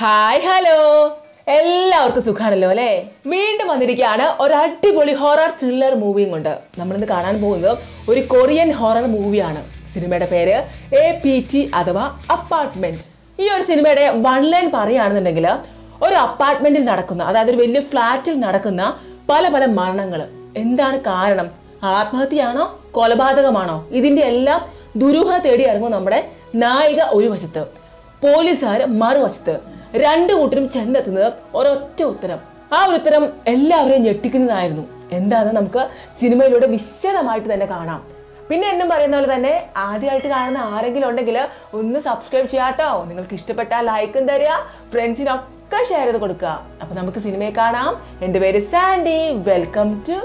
hi hello എല്ലാവർക്കും സുഖാണല്ലോ അല്ലേ വീണ്ടും വന്നിരിക്കുകയാണ് ഒരു അടിപൊളി ഹൊറർ ത്രില്ലർ മൂവിയും കൊണ്ട് നമ്മളിന്ന് കാണാൻ പോകുന്നത് ഒരു കൊറിയൻ ഹൊറർ മൂവിയാണ് സിനിമയുടെ പേര് എ പി ടി അഥവാ അപ്പാർട്ട്മെന്റ് ഈ ഒരു സിനിമയുടെ വൺ ലൈൻ പറയുകയാണെന്നുണ്ടെങ്കിൽ ഒരു അപ്പാർട്ട്മെന്റിൽ നടക്കുന്ന അതായത് ഒരു വലിയ ഫ്ലാറ്റിൽ നടക്കുന്ന പല പല മരണങ്ങൾ എന്താണ് കാരണം ആത്മഹത്യയാണോ കൊലപാതകമാണോ ഇതിന്റെ എല്ലാം ദുരൂഹത തേടി ഇറങ്ങും നമ്മുടെ നായിക ഒരു വശത്ത് പോലീസുകാർ മറുവശത്ത് രണ്ടു കൂട്ടരും ചെന്നെത്തുന്നത് ഒരൊറ്റ ഉത്തരം ആ ഒരു ഉത്തരം എല്ലാവരെയും ഞെട്ടിക്കുന്നതായിരുന്നു എന്താന്ന് നമുക്ക് സിനിമയിലൂടെ വിശദമായിട്ട് തന്നെ കാണാം പിന്നെ എന്നും പറയുന്ന പോലെ തന്നെ ആദ്യമായിട്ട് കാണുന്ന ആരെങ്കിലും ഉണ്ടെങ്കിൽ ഒന്ന് സബ്സ്ക്രൈബ് ചെയ്യാട്ടോ നിങ്ങൾക്ക് ഇഷ്ടപ്പെട്ടാൽ ലൈക്കും തരിക ഫ്രണ്ട്സിനൊക്കെ ഷെയർ ചെയ്ത് കൊടുക്കുക അപ്പൊ നമുക്ക് സിനിമയെ കാണാം എൻ്റെ പേര് സാൻഡി വെൽക്കം ടു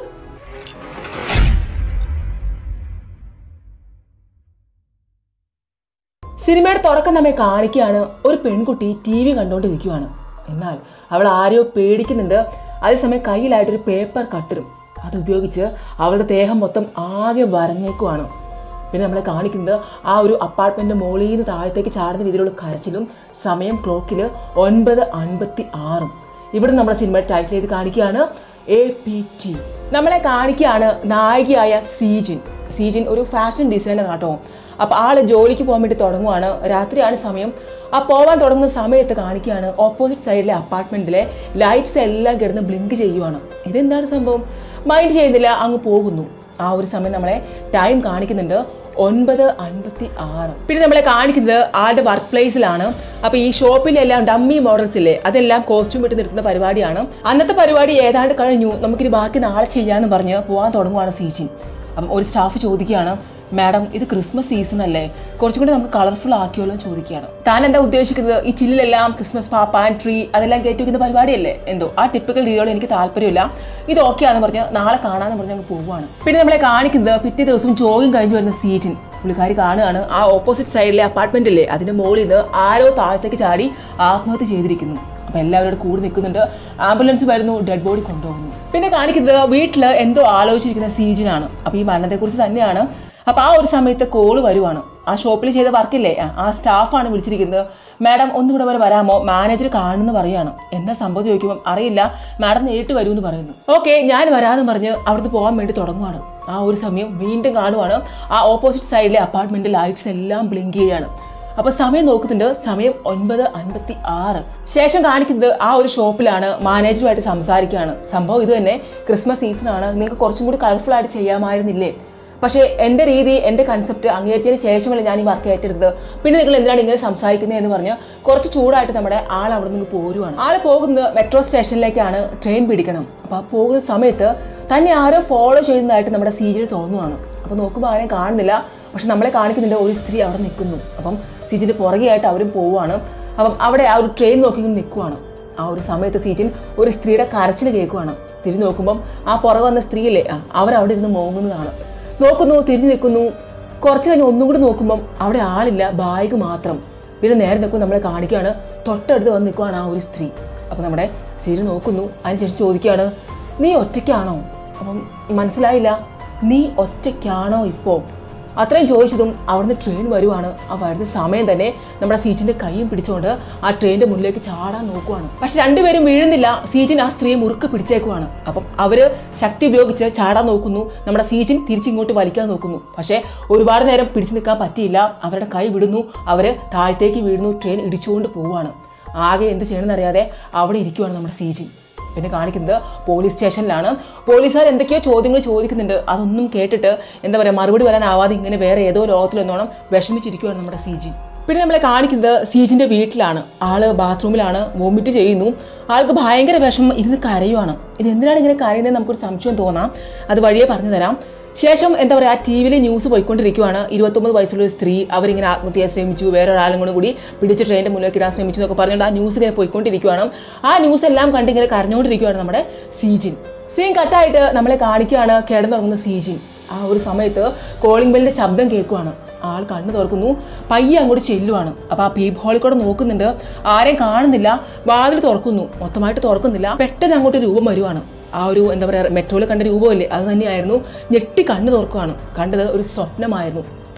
സിനിമയുടെ തുടക്കം നമ്മെ കാണിക്കുകയാണ് ഒരു പെൺകുട്ടി ടി വി കണ്ടുകൊണ്ടിരിക്കുകയാണ് എന്നാൽ അവൾ ആരെയോ പേടിക്കുന്നുണ്ട് അതേസമയം കയ്യിലായിട്ടൊരു പേപ്പർ കട്ടറും അത് ഉപയോഗിച്ച് അവളുടെ ദേഹം മൊത്തം ആകെ വരഞ്ഞേക്കുവാണ് പിന്നെ നമ്മളെ കാണിക്കുന്നത് ആ ഒരു അപ്പാർട്ട്മെന്റ് മുകളിൽ നിന്ന് താഴത്തേക്ക് ചാടുന്ന രീതിയിലുള്ള കരച്ചിലും സമയം ക്ലോക്കിൽ ഒൻപത് അൻപത്തി ആറും ഇവിടെ നമ്മുടെ സിനിമ ടൈറ്റിൽ ചെയ്ത് കാണിക്കുകയാണ് എ പി ടി നമ്മളെ കാണിക്കുകയാണ് നായികയായ സീജിൻ സീജിൻ ഒരു ഫാഷൻ ഡിസൈനർ ആട്ടോ അപ്പോൾ ആള് ജോലിക്ക് പോകാൻ വേണ്ടി തുടങ്ങുവാണ് രാത്രിയാണ് സമയം ആ പോവാൻ തുടങ്ങുന്ന സമയത്ത് കാണിക്കുകയാണ് ഓപ്പോസിറ്റ് സൈഡിലെ അപ്പാർട്ട്മെന്റിലെ ലൈറ്റ്സ് എല്ലാം കിടന്ന് ബ്ലിങ്ക് ചെയ്യുവാണ് ഇതെന്താണ് സംഭവം മൈൻഡ് ചെയ്യുന്നില്ല അങ്ങ് പോകുന്നു ആ ഒരു സമയം നമ്മളെ ടൈം കാണിക്കുന്നുണ്ട് ഒൻപത് അൻപത്തി ആറ് പിന്നെ നമ്മളെ കാണിക്കുന്നത് ആളുടെ വർക്ക് പ്ലേസിലാണ് അപ്പൊ ഈ ഷോപ്പിലെല്ലാം ഡമ്മി മോഡൽസ് ഇല്ലേ അതെല്ലാം കോസ്റ്റ്യൂം ഇട്ട് നിർത്തുന്ന പരിപാടിയാണ് അന്നത്തെ പരിപാടി ഏതാണ്ട് കഴിഞ്ഞു നമുക്കിനി ബാക്കി നാളെ ചെയ്യാന്ന് പറഞ്ഞ് പോകാൻ തുടങ്ങുവാണ് സീച്ചിൻ അപ്പം ഒരു സ്റ്റാഫ് ചോദിക്കുകയാണ് മാഡം ഇത് ക്രിസ്മസ് സീസൺ അല്ലേ കുറച്ചും കൂടി നമുക്ക് കളർഫുൾ ആക്കിയല്ലോ എന്ന് ചോദിക്കുകയാണ് താൻ എന്താ ഉദ്ദേശിക്കുന്നത് ഈ ചില്ലിലെല്ലാം ക്രിസ്മസ് പാപ്പാൻ ട്രീ അതെല്ലാം കയറ്റി വയ്ക്കുന്ന പരിപാടിയല്ലേ എന്തോ ആ ടിപ്പിക്കൽ രീതിയോട് എനിക്ക് താല്പര്യമില്ല ഇത് ഓക്കെ ആണെന്ന് പറഞ്ഞ് നാളെ കാണാന്ന് പറഞ്ഞ് അങ്ങ് പോവുകയാണ് പിന്നെ നമ്മളെ കാണിക്കുന്നത് പിറ്റേ ദിവസം ജോഗിങ് കഴിഞ്ഞ് വരുന്ന സീജിൻ പുള്ളിക്കാരി കാണുകയാണ് ആ ഓപ്പോസിറ്റ് സൈഡിലെ അപ്പാർട്ട്മെന്റ് ഇല്ലേ അതിന്റെ മുകളിൽ നിന്ന് ആരോ താഴത്തേക്ക് ചാടി ആത്മഹത്യ ചെയ്തിരിക്കുന്നു അപ്പൊ എല്ലാവരോടും കൂടി നിൽക്കുന്നുണ്ട് ആംബുലൻസ് വരുന്നു ഡെഡ് ബോഡി കൊണ്ടുപോകുന്നു പിന്നെ കാണിക്കുന്നത് വീട്ടിൽ എന്തോ ആലോചിച്ചിരിക്കുന്ന സീജിനാണ് അപ്പൊ ഈ മരണത്തെക്കുറിച്ച് തന്നെയാണ് അപ്പൊ ആ ഒരു സമയത്ത് കോള് വരുവാണ് ആ ഷോപ്പിൽ ചെയ്ത വർക്കില്ലേ ആ- ആ സ്റ്റാഫാണ് വിളിച്ചിരിക്കുന്നത് മാഡം ഒന്നുകൂടെ വരെ വരാമോ മാനേജർ കാണുന്നു പറയാണ് എന്താ സംഭവം ചോദിക്കുമ്പോൾ അറിയില്ല മാഡം നേരിട്ട് വരുമെന്ന് പറയുന്നു ഓക്കെ ഞാൻ വരാമെന്ന് പറഞ്ഞ് അവിടുന്ന് പോകാൻ വേണ്ടി തുടങ്ങുവാണ് ആ ഒരു സമയം വീണ്ടും കാണുവാണ് ആ ഓപ്പോസിറ്റ് സൈഡിലെ അപ്പാർട്ട്മെന്റ് ലൈറ്റ്സ് എല്ലാം ബ്ലിങ്ക് ചെയ്യാണ് അപ്പൊ സമയം നോക്കുന്നുണ്ട് സമയം ഒൻപത് അൻപത്തി ആറ് ശേഷം കാണിക്കുന്നത് ആ ഒരു ഷോപ്പിലാണ് മാനേജറുമായിട്ട് സംസാരിക്കുകയാണ് സംഭവം ഇത് തന്നെ ക്രിസ്മസ് സീസൺ ആണ് നിങ്ങൾക്ക് കുറച്ചും കൂടി കളർഫുൾ ആയിട്ട് ചെയ്യാമായിരുന്നില്ലേ പക്ഷേ എൻ്റെ രീതി എൻ്റെ കൺസെപ്റ്റ് അംഗീകരിച്ചതിന് ശേഷമല്ല ഞാൻ ഈ വർക്ക് ഏറ്റെടുത്തത് പിന്നെ നിങ്ങൾ എന്തിനാണ് ഇങ്ങനെ സംസാരിക്കുന്നത് എന്ന് പറഞ്ഞ് കുറച്ച് ചൂടായിട്ട് നമ്മുടെ ആൾ അവിടെ നിന്ന് പോരുവാണ് ആൾ പോകുന്നത് മെട്രോ സ്റ്റേഷനിലേക്കാണ് ട്രെയിൻ പിടിക്കണം അപ്പോൾ ആ പോകുന്ന സമയത്ത് തന്നെ ആരോ ഫോളോ ചെയ്യുന്നതായിട്ട് നമ്മുടെ സീജിൽ തോന്നുവാണ് അപ്പോൾ നോക്കുമ്പോൾ ആരെയും കാണുന്നില്ല പക്ഷെ നമ്മളെ കാണിക്കുന്നുണ്ട് ഒരു സ്ത്രീ അവിടെ നിൽക്കുന്നു അപ്പം സീജിന്റെ പുറകെയായിട്ട് അവരും പോവുകയാണ് അപ്പം അവിടെ ആ ഒരു ട്രെയിൻ നോക്കി ഇങ്ങനെ നിൽക്കുവാണ് ആ ഒരു സമയത്ത് സീജിൻ ഒരു സ്ത്രീയുടെ കരച്ചിൽ കേൾക്കുവാണ് തിരിഞ്ഞു നോക്കുമ്പം ആ പുറകെ വന്ന സ്ത്രീയില്ലേ ആ അവരവിടെ ഇരുന്ന് മോങ്ങുന്നതാണ് നോക്കുന്നു തിരിഞ്ഞു നിൽക്കുന്നു കുറച്ച് കഴിഞ്ഞ് ഒന്നും കൂടി നോക്കുമ്പം അവിടെ ആളില്ല ബാഗ് മാത്രം പിന്നെ നേരെ നിൽക്കുമ്പോൾ നമ്മളെ കാണിക്കുകയാണ് തൊട്ടടുത്ത് വന്ന് നിൽക്കുവാണ് ആ ഒരു സ്ത്രീ അപ്പം നമ്മുടെ സീരി നോക്കുന്നു അതിനുശേഷം ചോദിക്കുകയാണ് നീ ഒറ്റയ്ക്കാണോ അപ്പം മനസ്സിലായില്ല നീ ഒറ്റയ്ക്കാണോ ഇപ്പോൾ അത്രയും ചോദിച്ചതും അവിടുന്ന് ട്രെയിൻ വരുവാണ് ആ വരുന്ന സമയം തന്നെ നമ്മുടെ സീറ്റിന്റെ കൈയും പിടിച്ചുകൊണ്ട് ആ ട്രെയിനിന്റെ മുന്നിലേക്ക് ചാടാൻ നോക്കുവാണ് പക്ഷെ രണ്ടുപേരും വീഴുന്നില്ല സീറ്റിൻ ആ സ്ത്രീയെ മുറുക്ക് പിടിച്ചേക്കുവാണ് അപ്പം അവര് ശക്തി ഉപയോഗിച്ച് ചാടാൻ നോക്കുന്നു നമ്മുടെ സീറ്റിൻ തിരിച്ചിങ്ങോട്ട് വലിക്കാൻ നോക്കുന്നു പക്ഷേ ഒരുപാട് നേരം പിടിച്ചു നിൽക്കാൻ പറ്റിയില്ല അവരുടെ കൈ വിടുന്നു അവര് താഴത്തേക്ക് വീഴുന്നു ട്രെയിൻ ഇടിച്ചുകൊണ്ട് പോവുകയാണ് ആകെ എന്ത് ചെയ്യണമെന്ന് അറിയാതെ അവിടെ ഇരിക്കുവാണ് നമ്മുടെ സീജിൻ പിന്നെ കാണിക്കുന്നത് പോലീസ് സ്റ്റേഷനിലാണ് പോലീസുകാർ എന്തൊക്കെയോ ചോദ്യങ്ങൾ ചോദിക്കുന്നുണ്ട് അതൊന്നും കേട്ടിട്ട് എന്താ പറയുക മറുപടി വരാനാവാതെ ഇങ്ങനെ വേറെ ഏതോ ലോകത്തിലെന്നോണം വിഷമിച്ചിരിക്കുകയാണ് നമ്മുടെ സീജിൻ പിന്നെ നമ്മളെ കാണിക്കുന്നത് സീജിന്റെ വീട്ടിലാണ് ആള് ബാത്റൂമിലാണ് വോമിറ്റ് ചെയ്യുന്നു ആൾക്ക് ഭയങ്കര വിഷമം ഇരുന്ന് കരയുവാണ് ഇത് എന്തിനാണ് ഇങ്ങനെ കരയുന്നത് നമുക്കൊരു സംശയം തോന്നാം അത് വഴിയെ പറഞ്ഞു തരാം ശേഷം എന്താ പറയുക ടി വിയിൽ ന്യൂസ് പോയിക്കൊണ്ടിരിക്കുവാണ് ഇരുപത്തൊമ്പത് വയസ്സുള്ള ഒരു സ്ത്രീ അവരിങ്ങനെ ആത്മഹത്യ ചെയ്യാൻ ശ്രമിച്ചു വേറെ ഒരാളും കൂടെ കൂടി പിടിച്ച് ട്രെയിനിൻ്റെ മുന്നിലേക്ക് ഇടാൻ ശ്രമിച്ചു എന്നൊക്കെ പറഞ്ഞുകൊണ്ട് ആ ന്യൂസ് ഇങ്ങനെ പോയിക്കൊണ്ടിരിക്കുവാണ് ആ ന്യൂസ് എല്ലാം കണ്ട് ഇങ്ങനെ കരഞ്ഞുകൊണ്ടിരിക്കുവാണ് നമ്മുടെ സീജിൻ സീൻ കട്ടായിട്ട് നമ്മളെ കാണിക്കുകയാണ് കിടന്നുറങ്ങുന്ന സീജിൻ ആ ഒരു സമയത്ത് കോളിംഗ് ബെല്ലിന്റെ ശബ്ദം കേൾക്കുവാണ് ആൾ കണ്ണു തുറക്കുന്നു പയ്യെ അങ്ങോട്ട് ചെല്ലുവാണ് അപ്പോൾ ആ പീപ്പ് ഹോളിൽ കൂടെ നോക്കുന്നുണ്ട് ആരെയും കാണുന്നില്ല വാതിൽ തുറക്കുന്നു മൊത്തമായിട്ട് തുറക്കുന്നില്ല പെട്ടെന്ന് അങ്ങോട്ട് രൂപം വരുവാണ് ആ ഒരു എന്താ പറയുക മെട്രോയിൽ കണ്ട രൂപമല്ലേ അത് തന്നെയായിരുന്നു ഞെട്ടി കണ്ണു തുറക്കുവാണ് കണ്ടത് ഒരു സ്വപ്നമായിരുന്നു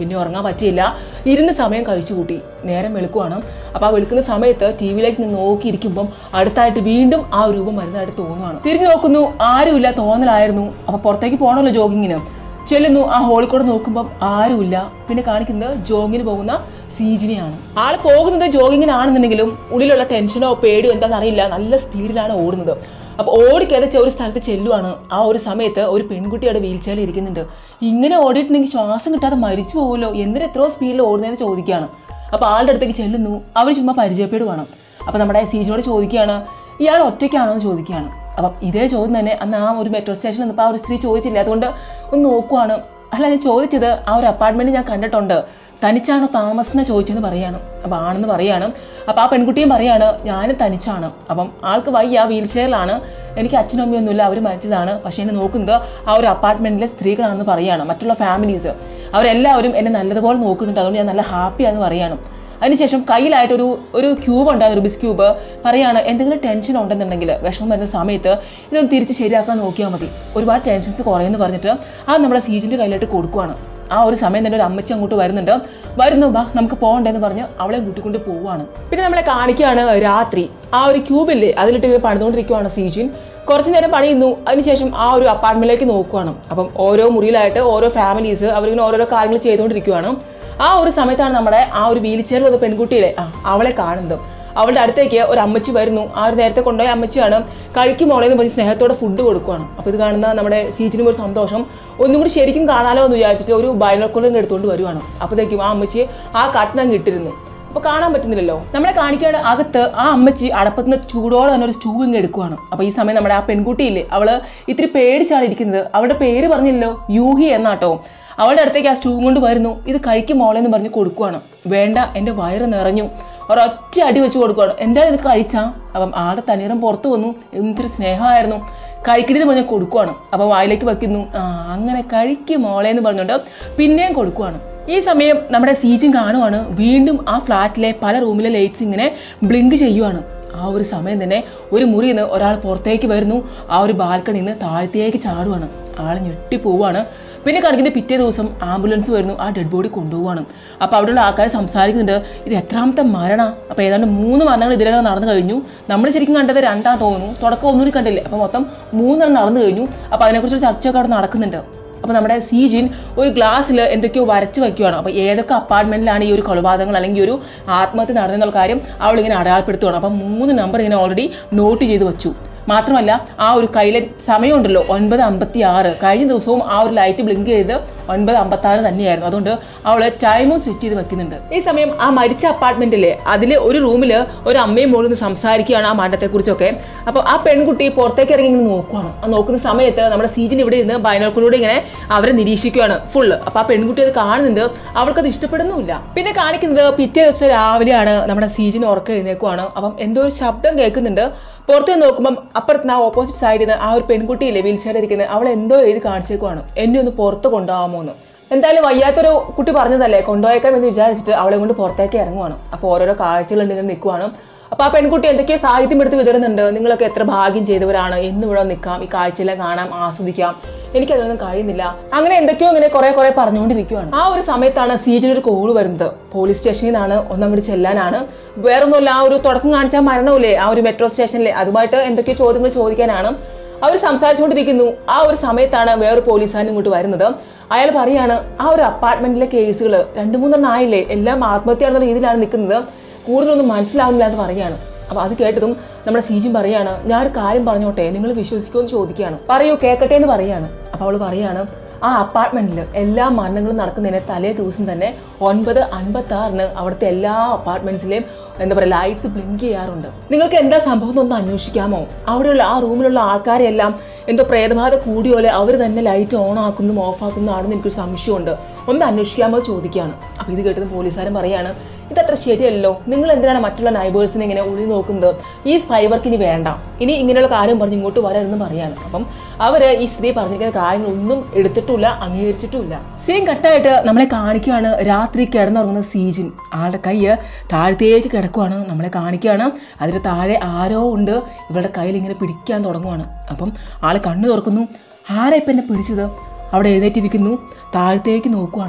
പിന്നെ ഉറങ്ങാൻ പറ്റിയില്ല ഇരുന്ന് സമയം കഴിച്ചു കൂട്ടി നേരം വെളുക്കുവാണ് അപ്പോൾ ആ വെളുക്കുന്ന സമയത്ത് ടി വിയിലേക്ക് നിന്ന് നോക്കിയിരിക്കുമ്പം അടുത്തായിട്ട് വീണ്ടും ആ ഒരു രൂപം വരുന്നതായിട്ട് തോന്നുവാണ് തിരിഞ്ഞു നോക്കുന്നു ആരുമില്ല തോന്നലായിരുന്നു അപ്പോൾ പുറത്തേക്ക് പോകണമല്ലോ ജോഗിങ്ങിന് ചെല്ലുന്നു ആ ഹോളിൽ കൂടെ നോക്കുമ്പം ആരുമില്ല പിന്നെ കാണിക്കുന്നത് ജോഗിന് പോകുന്ന സീജിനെയാണ് ആള് പോകുന്നത് ജോഗിങ്ങിനാണെന്നുണ്ടെങ്കിലും ഉള്ളിലുള്ള ടെൻഷനോ പേടിയോ എന്താണെന്ന് അറിയില്ല നല്ല സ്പീഡിലാണ് ഓടുന്നത് അപ്പോൾ ഓടിക്കതച്ച ഒരു സ്ഥലത്ത് ചെല്ലുവാണ് ആ ഒരു സമയത്ത് ഒരു പെൺകുട്ടിയുടെ വീൽ ചെയറിൽ ഇരിക്കുന്നുണ്ട് ഇങ്ങനെ ഓടിയിട്ടുണ്ടെങ്കിൽ ശ്വാസം കിട്ടാതെ മരിച്ചു പോകുമല്ലോ എന്തിനാ എത്രയോ സ്പീഡിൽ ഓടുന്നതെന്ന് ചോദിക്കുകയാണ് അപ്പോൾ ആളുടെ അടുത്തേക്ക് ചെല്ലുന്നു അവർ ചുമ്മാ പരിചയപ്പെടുവാണ് അപ്പോൾ നമ്മുടെ സീജിനോട് ചോദിക്കുകയാണ് ഇയാൾ ഒറ്റയ്ക്കാണോ എന്ന് ചോദിക്കുകയാണ് അപ്പം ഇതേ ചോദ്യം തന്നെ അന്ന് ആ ഒരു മെട്രോ സ്റ്റേഷനിൽ നിന്നപ്പോൾ ആ ഒരു സ്ത്രീ ചോദിച്ചില്ല അതുകൊണ്ട് ഒന്ന് നോക്കുവാണ് അല്ല ഞാൻ ചോദിച്ചത് ആ ഒരു അപ്പാർട്ട്മെൻറ്റ് ഞാൻ കണ്ടിട്ടുണ്ട് തനിച്ചാണോ താമസിക്കുന്ന ചോദിച്ചെന്ന് പറയാണ് അപ്പം ആണെന്ന് പറയാണ് അപ്പോൾ ആ പെൺകുട്ടിയും പറയാണ് ഞാനും തനിച്ചാണ് അപ്പം ആൾക്ക് വയ്യ ആ വീൽ ചെയറിലാണ് എനിക്ക് അച്ഛനും അമ്മയൊന്നുമില്ല അവർ മരിച്ചതാണ് പക്ഷേ എന്നെ നോക്കുന്നത് ആ ഒരു അപ്പാർട്ട്മെൻറ്റിലെ സ്ത്രീകളാണെന്ന് പറയാണ് മറ്റുള്ള ഫാമിലീസ് അവരെല്ലാവരും എന്നെ നല്ലതുപോലെ നോക്കുന്നുണ്ട് അതുകൊണ്ട് ഞാൻ നല്ല ഹാപ്പിയാന്ന് പറയാണ് അതിനുശേഷം കയ്യിലായിട്ടൊരു ഒരു ക്യൂബ് ഉണ്ടായിരുന്നു റുബിസ് ക്യൂബ് പറയാണ് എന്തെങ്കിലും ടെൻഷൻ ഉണ്ടെന്നുണ്ടെങ്കിൽ വിഷമം വരുന്ന സമയത്ത് ഇതൊന്ന് തിരിച്ച് ശരിയാക്കാൻ നോക്കിയാൽ മതി ഒരുപാട് ടെൻഷൻസ് കുറയുമെന്ന് പറഞ്ഞിട്ട് അത് നമ്മുടെ സീജിൻ്റെ കയ്യിലായിട്ട് കൊടുക്കുവാണ് ആ ഒരു സമയം തന്നെ ഒരു അമ്മച്ചി അങ്ങോട്ട് വരുന്നുണ്ട് വരുന്നു വാ നമുക്ക് പോകണ്ടെന്ന് പറഞ്ഞ് അവളെ കൂട്ടിക്കൊണ്ട് പോവാണ് പിന്നെ നമ്മളെ കാണിക്കുകയാണ് രാത്രി ആ ഒരു ക്യൂബില്ലേ അതിലിട്ട് ഇങ്ങനെ പണിതുകൊണ്ടിരിക്കുവാണ് സീജിൻ കുറച്ച് നേരം പണിയുന്നു അതിനുശേഷം ആ ഒരു അപ്പാർട്ട്മെന്റിലേക്ക് നോക്കുവാണ് അപ്പം ഓരോ മുറിയിലായിട്ട് ഓരോ ഫാമിലീസ് അവരിങ്ങനെ ഓരോരോ കാര്യങ്ങൾ ചെയ്തുകൊണ്ടിരിക്കുവാണ് ആ ഒരു സമയത്താണ് നമ്മുടെ ആ ഒരു വീൽ ചെയറിൽ വന്ന പെൺകുട്ടിയിലെ ആ അവളെ കാണുന്നത് അവളുടെ അടുത്തേക്ക് ഒരു അമ്മച്ചി വരുന്നു ആ ഒരു നേരത്തെ കൊണ്ടുപോയ അമ്മച്ചിയാണ് കഴിക്കും മോളെ എന്ന് പറഞ്ഞ് സ്നേഹത്തോടെ ഫുഡ് കൊടുക്കുവാണ് അപ്പോൾ ഇത് കാണുന്ന നമ്മുടെ സീറ്റിനും ഒരു സന്തോഷം ഒന്നും കൂടി ശരിക്കും കാണാലോ എന്ന് വിചാരിച്ചിട്ട് ഒരു ബൈനോക്കുലറും എടുത്തുകൊണ്ട് വരുവാണ് അപ്പോഴത്തേക്കും ആ അമ്മച്ചി ആ കട്ടിനങ്ങ് ഇട്ടിരുന്നു അപ്പോൾ കാണാൻ പറ്റുന്നില്ലല്ലോ നമ്മളെ കാണിക്കാണ് അകത്ത് ആ അമ്മച്ചി അടപ്പത്തിന് ചൂടോടെ തന്നെ ഒരു സ്റ്റൂ ഇങ്ങ് എടുക്കുവാണ് അപ്പോൾ ഈ സമയം നമ്മുടെ ആ പെൺകുട്ടിയില്ലേ അവള് ഇത്തിരി പേടിച്ചാണ് ഇരിക്കുന്നത് അവളുടെ പേര് പറഞ്ഞില്ലല്ലോ യൂഹി എന്നാട്ടോ അവളുടെ അടുത്തേക്ക് ആ സ്റ്റൂ കൊണ്ട് വരുന്നു ഇത് കഴിക്കും മോളെ എന്ന് പറഞ്ഞ് കൊടുക്കുവാണ് വേണ്ട എൻ്റെ വയറ് നിറഞ്ഞു ഒരൊറ്റ അടി വെച്ച് കൊടുക്കുവാണ് എന്തായാലും ഇത് കഴിച്ചാ അപ്പം ആടെ തനീറം പുറത്തു വന്നു എന്തൊരു സ്നേഹമായിരുന്നു കഴിക്കരുത് പറഞ്ഞ് കൊടുക്കുവാണ് അപ്പോൾ വായിലേക്ക് വെക്കുന്നു ആ അങ്ങനെ കഴിക്കും മോളെ എന്ന് പറഞ്ഞുകൊണ്ട് പിന്നെയും കൊടുക്കുവാണ് ഈ സമയം നമ്മുടെ സീജൻ കാണുവാണ് വീണ്ടും ആ ഫ്ലാറ്റിലെ പല റൂമിലെ ലൈറ്റ്സ് ഇങ്ങനെ ബ്ലിങ്ക് ചെയ്യുവാണ് ആ ഒരു സമയം തന്നെ ഒരു മുറിയിൽ നിന്ന് ഒരാൾ പുറത്തേക്ക് വരുന്നു ആ ഒരു ബാൽക്കണിയിൽ നിന്ന് താഴത്തേക്ക് ചാടുവാണ് ആൾ ഞെട്ടി പോവാണ് പിന്നെ കാണിക്കുന്ന പിറ്റേ ദിവസം ആംബുലൻസ് വരുന്നു ആ ഡെഡ് ബോഡി കൊണ്ടുപോവാണ് അപ്പോൾ അവിടെയുള്ള ആൾക്കാർ സംസാരിക്കുന്നുണ്ട് ഇത് എത്രാമത്തെ മരണ അപ്പോൾ ഏതാണ്ട് മൂന്ന് മരണങ്ങൾ ഇതിനകം നടന്നു കഴിഞ്ഞു നമ്മൾ ശരിക്കും കണ്ടത് രണ്ടാം തോന്നുന്നു തുടക്കം ഒന്നുകൂടി കണ്ടില്ലേ അപ്പോൾ മൊത്തം മൂന്നെണ്ണം നടന്നു കഴിഞ്ഞു അപ്പോൾ അതിനെക്കുറിച്ച് ചർച്ചയൊക്കെ അവിടെ നടക്കുന്നുണ്ട് അപ്പോൾ നമ്മുടെ സീജിൻ ഒരു ഗ്ലാസ്സിൽ എന്തൊക്കെയോ വരച്ച് വയ്ക്കുകയാണ് അപ്പോൾ ഏതൊക്കെ അപ്പാർട്ട്മെൻറ്റിലാണ് ഈ ഒരു കൊലപാതകങ്ങൾ അല്ലെങ്കിൽ ഒരു ആത്മഹത്യ നടന്നെന്നുള്ള കാര്യം അവൾ ഇങ്ങനെ അടയാളപ്പെടുത്തുകയാണ് അപ്പം മൂന്ന് നമ്പർ ഇങ്ങനെ ഓൾറെഡി നോട്ട് ചെയ്ത് വെച്ചു മാത്രമല്ല ആ ഒരു കയ്യിലെ സമയമുണ്ടല്ലോ ഒൻപത് അമ്പത്തി ആറ് കഴിഞ്ഞ ദിവസവും ആ ഒരു ലൈറ്റ് ബ്ലിങ്ക് ചെയ്ത് ഒൻപത് അമ്പത്തി ആറ് തന്നെയായിരുന്നു അതുകൊണ്ട് അവൾ ടൈമും സെറ്റ് ചെയ്ത് വെക്കുന്നുണ്ട് ഈ സമയം ആ മരിച്ച അപ്പാർട്ട്മെന്റിലെ അതിലെ ഒരു റൂമിൽ ഒരു അമ്മയും മോളും സംസാരിക്കുകയാണ് ആ മരണത്തെക്കുറിച്ചൊക്കെ അപ്പോൾ ആ പെൺകുട്ടി പുറത്തേക്ക് ഇറങ്ങി ഇങ്ങനെ നോക്കുവാണ് ആ നോക്കുന്ന സമയത്ത് നമ്മുടെ സീജിൻ ഇവിടെ ഇരുന്ന് ബൈനോക്കിലൂടെ ഇങ്ങനെ അവരെ നിരീക്ഷിക്കുകയാണ് ഫുള്ള് അപ്പോൾ ആ പെൺകുട്ടി അത് കാണുന്നുണ്ട് അവൾക്കത് ഇഷ്ടപ്പെടുന്നുമില്ല പിന്നെ കാണിക്കുന്നത് പിറ്റേ ദിവസം രാവിലെയാണ് നമ്മുടെ സീജിൻ ഉറക്കം എഴുന്നേക്കുവാണ് അപ്പം എന്തോ ഒരു ശബ്ദം കേൾക്കുന്നുണ്ട് പുറത്ത് നിന്ന് നോക്കുമ്പം അപ്പുറത്ത് ആ ഓപ്പോസിറ്റ് സൈഡിൽ നിന്ന് ആ ഒരു പെൺകുട്ടിയില്ലേ വീൽ ചെയറിൽ ഇരിക്കുന്നത് അവൾ എന്തോ എഴുതി കാണിച്ചേക്കുവാണ് എന്നെ ഒന്ന് പുറത്ത് കൊണ്ടുപോകാമോ എന്ന് എന്തായാലും വയ്യാത്തൊരു കുട്ടി പറഞ്ഞതല്ലേ കൊണ്ടുപോയേക്കാം എന്ന് വിചാരിച്ചിട്ട് അവളെ കൊണ്ട് പുറത്തേക്ക് ഇറങ്ങുവാണ് അപ്പോൾ ഓരോരോ കാഴ്ചകളുണ്ട് ഇങ്ങനെ നിൽക്കുവാണ് അപ്പോൾ ആ പെൺകുട്ടി എന്തൊക്കെയോ സാഹിത്യം എടുത്ത് വിതറുന്നുണ്ട് നിങ്ങളൊക്കെ എത്ര ഭാഗ്യം ചെയ്തവരാണ് എന്ന് ഇവിടെ നിൽക്കാം ഈ കാഴ്ചയെല്ലാം കാണാം ആസ്വദിക്കാം എനിക്കതൊന്നും കഴിയുന്നില്ല അങ്ങനെ എന്തൊക്കെയോ ഇങ്ങനെ കുറെ കുറെ പറഞ്ഞുകൊണ്ടിരിക്കുവാണ് ആ ഒരു സമയത്താണ് സീജിന് ഒരു കോള് വരുന്നത് പോലീസ് സ്റ്റേഷനിൽ നിന്നാണ് ഒന്നങ്ങോട്ട് ചെല്ലാനാണ് വേറൊന്നുമല്ല ആ ഒരു തുടക്കം കാണിച്ച മരണമില്ലേ ആ ഒരു മെട്രോ സ്റ്റേഷനിലെ അതുമായിട്ട് എന്തൊക്കെയോ ചോദ്യങ്ങൾ ചോദിക്കാനാണ് അവർ സംസാരിച്ചുകൊണ്ടിരിക്കുന്നു ആ ഒരു സമയത്താണ് വേറൊരു പോലീസുകാരൻ ഇങ്ങോട്ട് വരുന്നത് അയാൾ പറയാണ് ആ ഒരു അപ്പാർട്ട്മെന്റിലെ കേസുകൾ രണ്ട് മൂന്നെണ്ണം ആയില്ലേ എല്ലാം ആത്മഹത്യ രീതിയിലാണ് നിൽക്കുന്നത് കൂടുതലൊന്നും മനസ്സിലാവുന്നില്ല എന്ന് പറയാണ് അപ്പോൾ അത് കേട്ടതും നമ്മുടെ സീജിൻ പറയാണ് ഞാൻ ഒരു കാര്യം പറഞ്ഞോട്ടെ നിങ്ങൾ വിശ്വസിക്കുമോ എന്ന് ചോദിക്കുകയാണ് പറയൂ കേൾക്കട്ടെ എന്ന് പറയാണ് അപ്പോൾ അവൾ പറയാണ് ആ അപ്പാർട്ട്മെന്റിൽ എല്ലാ മരണങ്ങളും നടക്കുന്നതിന് തലേ ദിവസം തന്നെ ഒൻപത് അൻപത്തി ആറിന് അവിടുത്തെ എല്ലാ അപ്പാർട്ട്മെന്റ്സിലെയും എന്താ പറയുക ലൈറ്റ്സ് ബ്ലിങ്ക് ചെയ്യാറുണ്ട് നിങ്ങൾക്ക് എന്താ സംഭവം എന്നൊന്ന് അന്വേഷിക്കാമോ അവിടെയുള്ള ആ റൂമിലുള്ള ആൾക്കാരെല്ലാം എന്തോ പ്രേതബാധ കൂടിയോലെ അവർ തന്നെ ലൈറ്റ് ഓൺ ആക്കുന്നതും ഓഫ് ആക്കുന്നതും ആണെന്ന് എനിക്കൊരു സംശയമുണ്ട് ഒന്ന് അന്വേഷിക്കാമോ ചോദിക്കുകയാണ് അപ്പോൾ ഇത് കേട്ടത് പോലീസുകാരൻ പറയാണ് ഇതത്ര ശരിയല്ലോ നിങ്ങൾ എന്തിനാണ് മറ്റുള്ള നൈബേഴ്സിനെ ഇങ്ങനെ ഉള്ളിൽ നോക്കുന്നത് ഈ സ്പൈ വർക്ക് ഇനി വേണ്ട ഇനി ഇങ്ങനെയുള്ള കാര്യം പറഞ്ഞ് ഇങ്ങോട്ട് വരരുതെന്ന് പറയാണ് അപ്പം അവര് ഈ സ്ത്രീ പറഞ്ഞിരിക്കുന്ന കാര്യങ്ങളൊന്നും എടുത്തിട്ടുമില്ല അംഗീകരിച്ചിട്ടുമില്ല സെയിം കട്ടായിട്ട് നമ്മളെ കാണിക്കുകയാണ് രാത്രി കിടന്നുറങ്ങുന്ന സീജിൻ ആളുടെ കൈ താഴത്തേക്ക് കിടക്കുവാണ് നമ്മളെ കാണിക്കുകയാണ് അതിന് താഴെ ആരോ ഉണ്ട് ഇവളുടെ കയ്യിൽ ഇങ്ങനെ പിടിക്കാൻ തുടങ്ങുവാണ് അപ്പം ആൾ കണ്ണു തുറക്കുന്നു ആരാ ഇപ്പം എന്നെ പിടിച്ചത് അവിടെ എഴുന്നേറ്റിരിക്കുന്നു താഴത്തേക്ക് നോക്കുവാണ്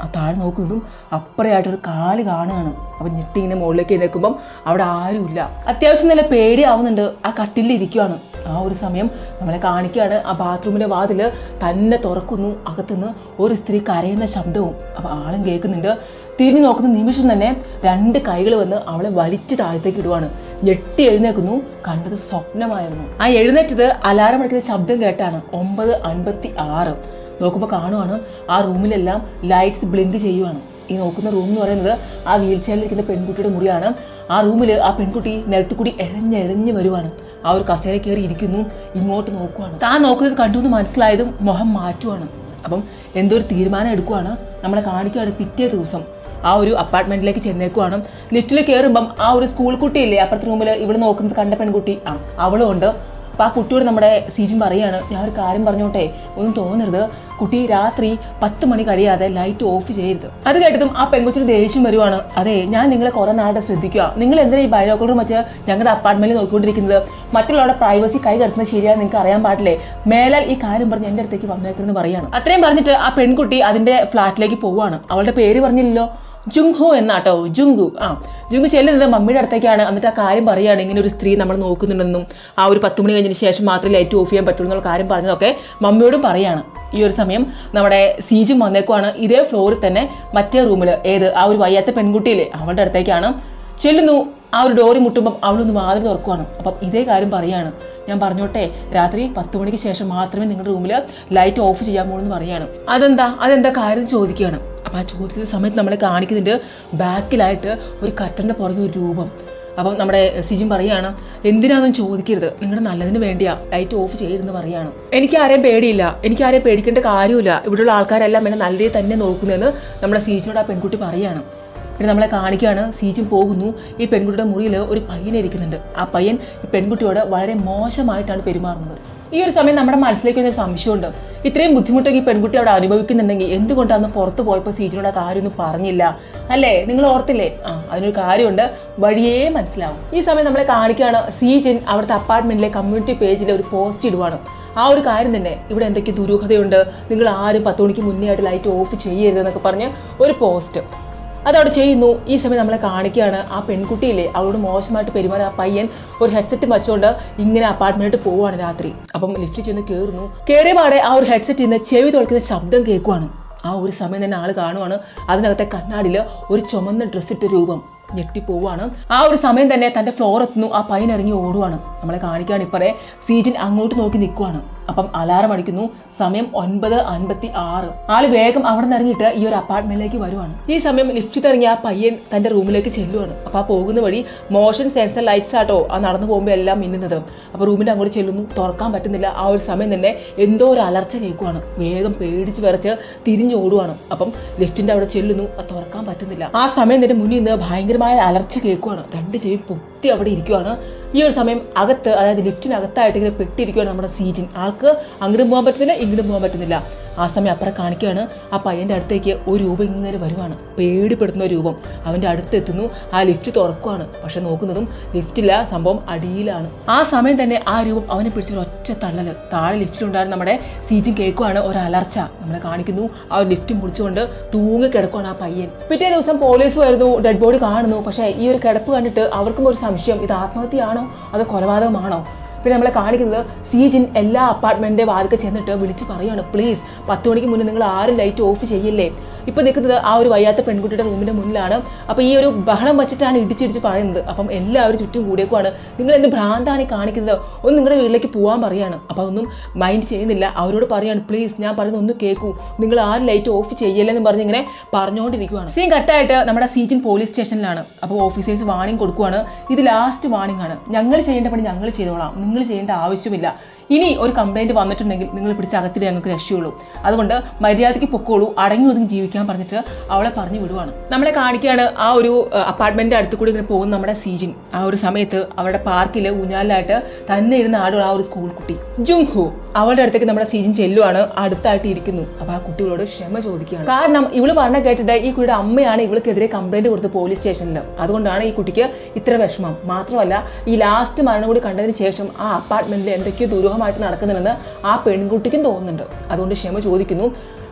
ആ താഴെ നോക്കുന്നതും അപ്പുറയായിട്ടൊരു കാല് കാണുകയാണ് അപ്പം ഞെട്ടി ഇങ്ങനെ മുകളിലേക്ക് നിൽക്കുമ്പം അവിടെ ആരുമില്ല അത്യാവശ്യം നല്ല പേടിയാവുന്നുണ്ട് ആ കട്ടിലിൽ ഇരിക്കുവാണ് ആ ഒരു സമയം നമ്മളെ കാണിക്കുകയാണ് ആ ബാത്റൂമിൻ്റെ വാതിൽ തന്നെ തുറക്കുന്നു അകത്തുനിന്ന് ഒരു സ്ത്രീ കരയുന്ന ശബ്ദവും അപ്പം ആളും കേൾക്കുന്നുണ്ട് തിരിഞ്ഞു നോക്കുന്ന നിമിഷം തന്നെ രണ്ട് കൈകൾ വന്ന് അവളെ വലിച്ചു താഴത്തേക്ക് ഇടുവാണ് ഞെട്ടി എഴുന്നേക്കുന്നു കണ്ടത് സ്വപ്നമായിരുന്നു ആ എഴുന്നേറ്റത് അലാറം അടിക്കുന്ന ശബ്ദം കേട്ടാണ് ഒമ്പത് അൻപത്തി ആറ് നോക്കുമ്പോൾ കാണുവാണ് ആ റൂമിലെല്ലാം ലൈറ്റ്സ് ബ്ലിങ്ക് ചെയ്യുവാണ് ഈ നോക്കുന്ന റൂം എന്ന് പറയുന്നത് ആ വീൽ ചെയറിലിരിക്കുന്ന പെൺകുട്ടിയുടെ മുറിയാണ് ആ റൂമിൽ ആ പെൺകുട്ടി നിലത്ത് കൂടി എഴഞ്ഞെഴഞ്ഞ് വരുവാണ് ആ ഒരു കസേര കയറി ഇരിക്കുന്നു ഇങ്ങോട്ട് നോക്കുവാണ് താൻ നോക്കുന്നത് കണ്ടു എന്ന് മനസ്സിലായതും മുഖം മാറ്റുവാണ് അപ്പം എന്തോ ഒരു തീരുമാനം എടുക്കുവാണ് നമ്മളെ കാണിക്കുകയാണ് പിറ്റേ ദിവസം ആ ഒരു അപ്പാർട്ട്മെന്റിലേക്ക് ചെന്നേക്കുവാണ് ലിഫ്റ്റിൽ കയറുമ്പം ആ ഒരു സ്കൂൾ കുട്ടിയില്ലേ അപ്പുറത്തെ റൂമിൽ ഇവിടെ നോക്കുന്നത് കണ്ട പെൺകുട്ടി ആ അവളും ഉണ്ട് അപ്പോൾ ആ കുട്ടിയോട് നമ്മുടെ സീജൻ പറയാണ് ഞാൻ ഒരു കാര്യം പറഞ്ഞോട്ടെ ഒന്നും തോന്നരുത് കുട്ടി രാത്രി പത്ത് മണി കഴിയാതെ ലൈറ്റ് ഓഫ് ചെയ്യരുത് അത് കേട്ടതും ആ പെൺകുച്ചിന് ദേഷ്യം വരുവാണ് അതെ ഞാൻ നിങ്ങളെ കുറേ നാളെ ശ്രദ്ധിക്കുക നിങ്ങൾ എന്തിനാ ഈ ബയോക്കോളും വെച്ച് ഞങ്ങളുടെ അപ്പാർട്ട്മെന്റിൽ നോക്കിക്കൊണ്ടിരിക്കുന്നത് മറ്റുള്ളവരുടെ പ്രൈവസി കൈ കടത്തുന്നത് ശരിയാണെന്ന് നിങ്ങൾക്ക് അറിയാൻ പാടില്ലേ മേലാൽ ഈ കാര്യം പറഞ്ഞ് എൻ്റെ അടുത്തേക്ക് വന്നേക്കുന്നത് പറയാണ് അത്രയും പറഞ്ഞിട്ട് ആ പെൺകുട്ടി അതിന്റെ ഫ്ലാറ്റിലേക്ക് പോവാണ് അവളുടെ പേര് പറഞ്ഞില്ലല്ലോ ജുങ്ഹു എന്നാട്ടോ ജുങ്കു ആ ജുങ്കു ചെല്ലുന്നത് മമ്മിയുടെ അടുത്തേക്കാണ് എന്നിട്ട് ആ കാര്യം പറയുകയാണ് ഇങ്ങനെ ഒരു സ്ത്രീ നമ്മൾ നോക്കുന്നുണ്ടെന്നും ആ ഒരു പത്ത് മണി കഴിഞ്ഞതിന് ശേഷം മാത്രമേ ലൈറ്റ് ഓഫ് ചെയ്യാൻ പറ്റുള്ളൂ എന്നുള്ള കാര്യം പറഞ്ഞതൊക്കെ മമ്മിയോടും പറയാണ് ഈ ഒരു സമയം നമ്മുടെ സീജും വന്നേക്കുവാണ് ഇതേ ഫ്ലോറിൽ തന്നെ മറ്റേ റൂമിൽ ഏത് ആ ഒരു വയ്യാത്ത പെൺകുട്ടിയില്ലേ അവളുടെ അടുത്തേക്കാണ് ചെല്ലുന്നു ആ ഒരു ഡോറി മുട്ടുമ്പം അവളൊന്ന് വാതിൽ തുറക്കുവാണ് അപ്പം ഇതേ കാര്യം പറയാണ് ഞാൻ പറഞ്ഞോട്ടെ രാത്രി പത്ത് മണിക്ക് ശേഷം മാത്രമേ നിങ്ങളുടെ റൂമിൽ ലൈറ്റ് ഓഫ് ചെയ്യാമോ എന്ന് പറയാണ് അതെന്താ അതെന്താ കാര്യം ചോദിക്കുകയാണ് അപ്പം ആ ചോദിക്കുന്ന സമയത്ത് നമ്മളെ കാണിക്കുന്നുണ്ട് ബാക്കിലായിട്ട് ഒരു കറ്റൻ്റെ പുറകെ ഒരു രൂപം അപ്പം നമ്മുടെ സിജിൻ പറയാണ് എന്തിനാണെന്നും ചോദിക്കരുത് നിങ്ങളുടെ നല്ലതിന് വേണ്ടിയാ ലൈറ്റ് ഓഫ് ചെയ്യരുതെന്ന് പറയാണ് എനിക്ക് ആരെയും പേടിയില്ല എനിക്ക് ആരെയും പേടിക്കേണ്ട കാര്യമില്ല ഇവിടെയുള്ള ആൾക്കാരെല്ലാം എന്നെ നല്ല രീതിയിൽ തന്നെ നോക്കുന്നതെന്ന് നമ്മുടെ സീജിനോട് ആ പെൺകുട്ടി പറയാണ് പിന്നെ നമ്മളെ കാണിക്കുകയാണ് സീജും പോകുന്നു ഈ പെൺകുട്ടിയുടെ മുറിയിൽ ഒരു പയ്യൻ ഇരിക്കുന്നുണ്ട് ആ പയ്യൻ ഈ പെൺകുട്ടിയോട് വളരെ മോശമായിട്ടാണ് പെരുമാറുന്നത് ഈ ഒരു സമയം നമ്മുടെ മനസ്സിലേക്ക് ഒരു സംശയമുണ്ട് ഇത്രയും ബുദ്ധിമുട്ടൊക്കെ ഈ പെൺകുട്ടി അവിടെ അനുഭവിക്കുന്നുണ്ടെങ്കിൽ എന്തുകൊണ്ടാണ് പുറത്ത് പോയപ്പോൾ സീജിനോട് ആ കാര്യമൊന്നും പറഞ്ഞില്ല അല്ലേ നിങ്ങൾ ഓർത്തില്ലേ ആ അതിനൊരു കാര്യമുണ്ട് വഴിയേ മനസ്സിലാവും ഈ സമയം നമ്മളെ കാണിക്കുകയാണ് സീജിൻ അവിടുത്തെ അപ്പാർട്ട്മെന്റിലെ കമ്മ്യൂണിറ്റി പേജിൽ ഒരു പോസ്റ്റ് ഇടുവാണ് ആ ഒരു കാര്യം തന്നെ ഇവിടെ എന്തൊക്കെ ദുരൂഹതയുണ്ട് നിങ്ങൾ ആരും പത്ത് മണിക്ക് മുന്നേ ആയിട്ട് ലൈറ്റ് ഓഫ് ചെയ്യരുതെന്നൊക്കെ പറഞ്ഞ് ഒരു പോസ്റ്റ് അതവിടെ ചെയ്യുന്നു ഈ സമയം നമ്മളെ കാണിക്കുകയാണ് ആ പെൺകുട്ടിയില്ലേ അവളോട് മോശമായിട്ട് പെരുമാറിയ ആ പയ്യൻ ഒരു ഹെഡ്സെറ്റ് വെച്ചുകൊണ്ട് ഇങ്ങനെ അപ്പാർട്ട്മെന്റിൽ പോവുകയാണ് രാത്രി അപ്പം ലിഫ്റ്റിൽ ചെന്ന് കയറുന്നു കയറിയ പാടെ ആ ഒരു ഹെഡ്സെറ്റിൽ നിന്ന് ചെവി തുളക്കുന്ന ശബ്ദം കേൾക്കുവാണ് ആ ഒരു സമയം തന്നെ ആൾ കാണുവാണ് അതിനകത്തെ കണ്ണാടിയിൽ ഒരു ചുമന്ന ഡ്രസ്സിട്ട രൂപം ഞെട്ടിപ്പോവാണ് ആ ഒരു സമയം തന്നെ തന്റെ ഫ്ലോർ എത്തുന്നു ആ പയ്യൻ ഇറങ്ങി ഓടുവാണ് നമ്മളെ കാണിക്കുകയാണ് ഇപ്പറേ സീജിൻ അങ്ങോട്ട് നോക്കി നിൽക്കുവാണ് അപ്പം അലാറം അടിക്കുന്നു സമയം ഒൻപത് അൻപത്തി ആറ് ആള് വേഗം അവിടെ നിന്ന് ഇറങ്ങിയിട്ട് ഈ ഒരു അപ്പാർട്ട്മെന്റിലേക്ക് വരുവാണ് ഈ സമയം ലിഫ്റ്റിൽ ഇറങ്ങിയ ആ പയ്യൻ തന്റെ റൂമിലേക്ക് ചെല്ലുവാണ് അപ്പൊ ആ പോകുന്ന വഴി മോഷൻ സെൻസർ ലൈറ്റ്സ് ആട്ടോ ആ നടന്നു പോകുമ്പോൾ എല്ലാം മിന്നുന്നത് അപ്പൊ റൂമിന്റെ അങ്ങോട്ട് ചെല്ലുന്നു തുറക്കാൻ പറ്റുന്നില്ല ആ ഒരു സമയം തന്നെ എന്തോ ഒരു അലർച്ച കേൾക്കുവാണ് വേഗം പേടിച്ച് വിറച്ച് തിരിഞ്ഞു ഓടുവാണ് അപ്പം ലിഫ്റ്റിന്റെ അവിടെ ചെല്ലുന്നു അത് തുറക്കാൻ പറ്റുന്നില്ല ആ സമയം തന്നെ മുന്നിൽ നിന്ന് ഭയങ്കരമായ അലർച്ച കേൾക്കുവാണ് രണ്ട് ചെവി പൊത്തി അവിടെ ഇരിക്കുവാണ് ഈ ഒരു സമയം അകത്ത് അതായത് ലിഫ്റ്റിനകത്തായിട്ട് ഇങ്ങനെ പെട്ടിരിക്കുകയാണ് നമ്മുടെ സീജിൻ ആൾക്ക് അങ്ങോട്ട് പോകാൻ പറ്റുന്നില്ല ഇങ്ങോട്ട് പോകാൻ പറ്റുന്നില്ല ആ സമയം അപ്പുറം കാണിക്കുകയാണ് ആ പയ്യൻ്റെ അടുത്തേക്ക് ഒരു രൂപം ഇങ്ങനെ വരുവാണ് പേടിപ്പെടുത്തുന്ന ഒരു രൂപം അവൻ്റെ അടുത്തെത്തുന്നു ആ ലിഫ്റ്റ് തുറക്കുവാണ് പക്ഷെ നോക്കുന്നതും ലിഫ്റ്റില്ല സംഭവം അടിയിലാണ് ആ സമയം തന്നെ ആ രൂപം അവനെ പിടിച്ചൊരു ഒറ്റ തള്ളല് താഴെ ലിഫ്റ്റിലുണ്ടായിരുന്ന നമ്മുടെ സീജിൻ കേൾക്കുവാണ് ഒരു അലർച്ച നമ്മളെ കാണിക്കുന്നു ആ ഒരു ലിഫ്റ്റ് മുടിച്ചുകൊണ്ട് തൂങ്ങി കിടക്കുവാണ് ആ പയ്യൻ പിറ്റേ ദിവസം പോലീസ് വരുന്നു ഡെഡ് ബോഡി കാണുന്നു പക്ഷേ ഈ ഒരു കിടപ്പ് കണ്ടിട്ട് അവർക്കും ഒരു സംശയം ഇത് ആത്മഹത്യയാണോ അതോ കൊലപാതകമാണോ പിന്നെ നമ്മളെ കാണിക്കുന്നത് സീജിൻ എല്ലാ അപ്പാർട്ട്മെന്റിന്റെ വാതിൽക്ക് ചെന്നിട്ട് വിളിച്ച് പറയുകയാണ് പ്ലീസ് പത്ത് മണിക്ക് മുന്നേ നിങ്ങൾ ആരും ലൈറ്റ് ഓഫ് ചെയ്യില്ലേ ഇപ്പൊ നിൽക്കുന്നത് ആ ഒരു വയ്യാത്ത പെൺകുട്ടിയുടെ റൂമിന്റെ മുന്നിലാണ് അപ്പൊ ഈ ഒരു ബഹളം വെച്ചിട്ടാണ് ഇടിച്ചിടിച്ച് പറയുന്നത് അപ്പം എല്ലാവരും ചുറ്റും കൂടിയേക്കുവാണ് നിങ്ങൾ എന്ത് ഭ്രാന്താണ് ഈ കാണിക്കുന്നത് ഒന്ന് നിങ്ങളുടെ വീട്ടിലേക്ക് പോകാൻ പറയാണ് അപ്പൊ അതൊന്നും മൈൻഡ് ചെയ്യുന്നില്ല അവരോട് പറയാണ് പ്ലീസ് ഞാൻ പറയുന്നത് ഒന്ന് കേൾക്കൂ നിങ്ങൾ ആരും ലൈറ്റ് ഓഫ് ചെയ്യല്ലെന്ന് പറഞ്ഞ് ഇങ്ങനെ പറഞ്ഞുകൊണ്ടിരിക്കുവാണ് സീൻ കട്ടായിട്ട് നമ്മുടെ സീറ്റിൻ പോലീസ് സ്റ്റേഷനിലാണ് അപ്പോൾ ഓഫീസേഴ്സ് വാണിംഗ് കൊടുക്കുവാണ് ഇത് ലാസ്റ്റ് വാണിംഗ് ആണ് ഞങ്ങൾ ചെയ്യേണ്ട പണി ഞങ്ങൾ ചെയ്തോളാം നിങ്ങൾ ചെയ്യേണ്ട ആവശ്യമില്ല ഇനി ഒരു കംപ്ലൈന്റ് വന്നിട്ടുണ്ടെങ്കിൽ നിങ്ങൾ പിടിച്ച് അകത്തിലേ ഞങ്ങൾക്ക് രക്ഷയുള്ളൂ അതുകൊണ്ട് മര്യാദയ്ക്ക് പൊക്കോളൂ അടങ്ങി ഒതുങ്ങി ജീവിക്കാൻ പറഞ്ഞിട്ട് അവളെ പറഞ്ഞു വിടുവാണ് നമ്മളെ കാണിക്കുകയാണ് ആ ഒരു അപ്പാർട്ട്മെന്റിന്റെ അടുത്ത് കൂടി ഇങ്ങനെ പോകുന്ന നമ്മുടെ സീജിൻ ആ ഒരു സമയത്ത് അവരുടെ പാർക്കിൽ ഊഞ്ഞാലിലായിട്ട് തന്നെ ഇരുന്ന് ആടുള്ള ആ ഒരു സ്കൂൾ കുട്ടി ജുങ്ഹു അവളുടെ അടുത്തേക്ക് നമ്മുടെ സീജിൻ ചെല്ലുവാണ് അടുത്തായിട്ട് ഇരിക്കുന്നു അപ്പൊ ആ കുട്ടികളോട് ക്ഷമ ചോദിക്കുകയാണ് കാരണം ഇവള് പറഞ്ഞ കേട്ടിട്ട് ഈ കുട്ടിയുടെ അമ്മയാണ് ഇവൾക്കെതിരെ കംപ്ലൈന്റ് കൊടുത്ത് പോലീസ് സ്റ്റേഷനിൽ അതുകൊണ്ടാണ് ഈ കുട്ടിക്ക് ഇത്ര വിഷമം മാത്രമല്ല ഈ ലാസ്റ്റ് മരണം കൂടി കണ്ടതിന് ശേഷം ആ അപ്പാർട്ട്മെന്റിൽ എന്തൊക്കെയോ ദുരൂഹമായിട്ട് നടക്കുന്നുണ്ടെന്ന് ആ പെൺകുട്ടിക്കും തോന്നുന്നുണ്ട് അതുകൊണ്ട് ക്ഷമ ചോദിക്കുന്നു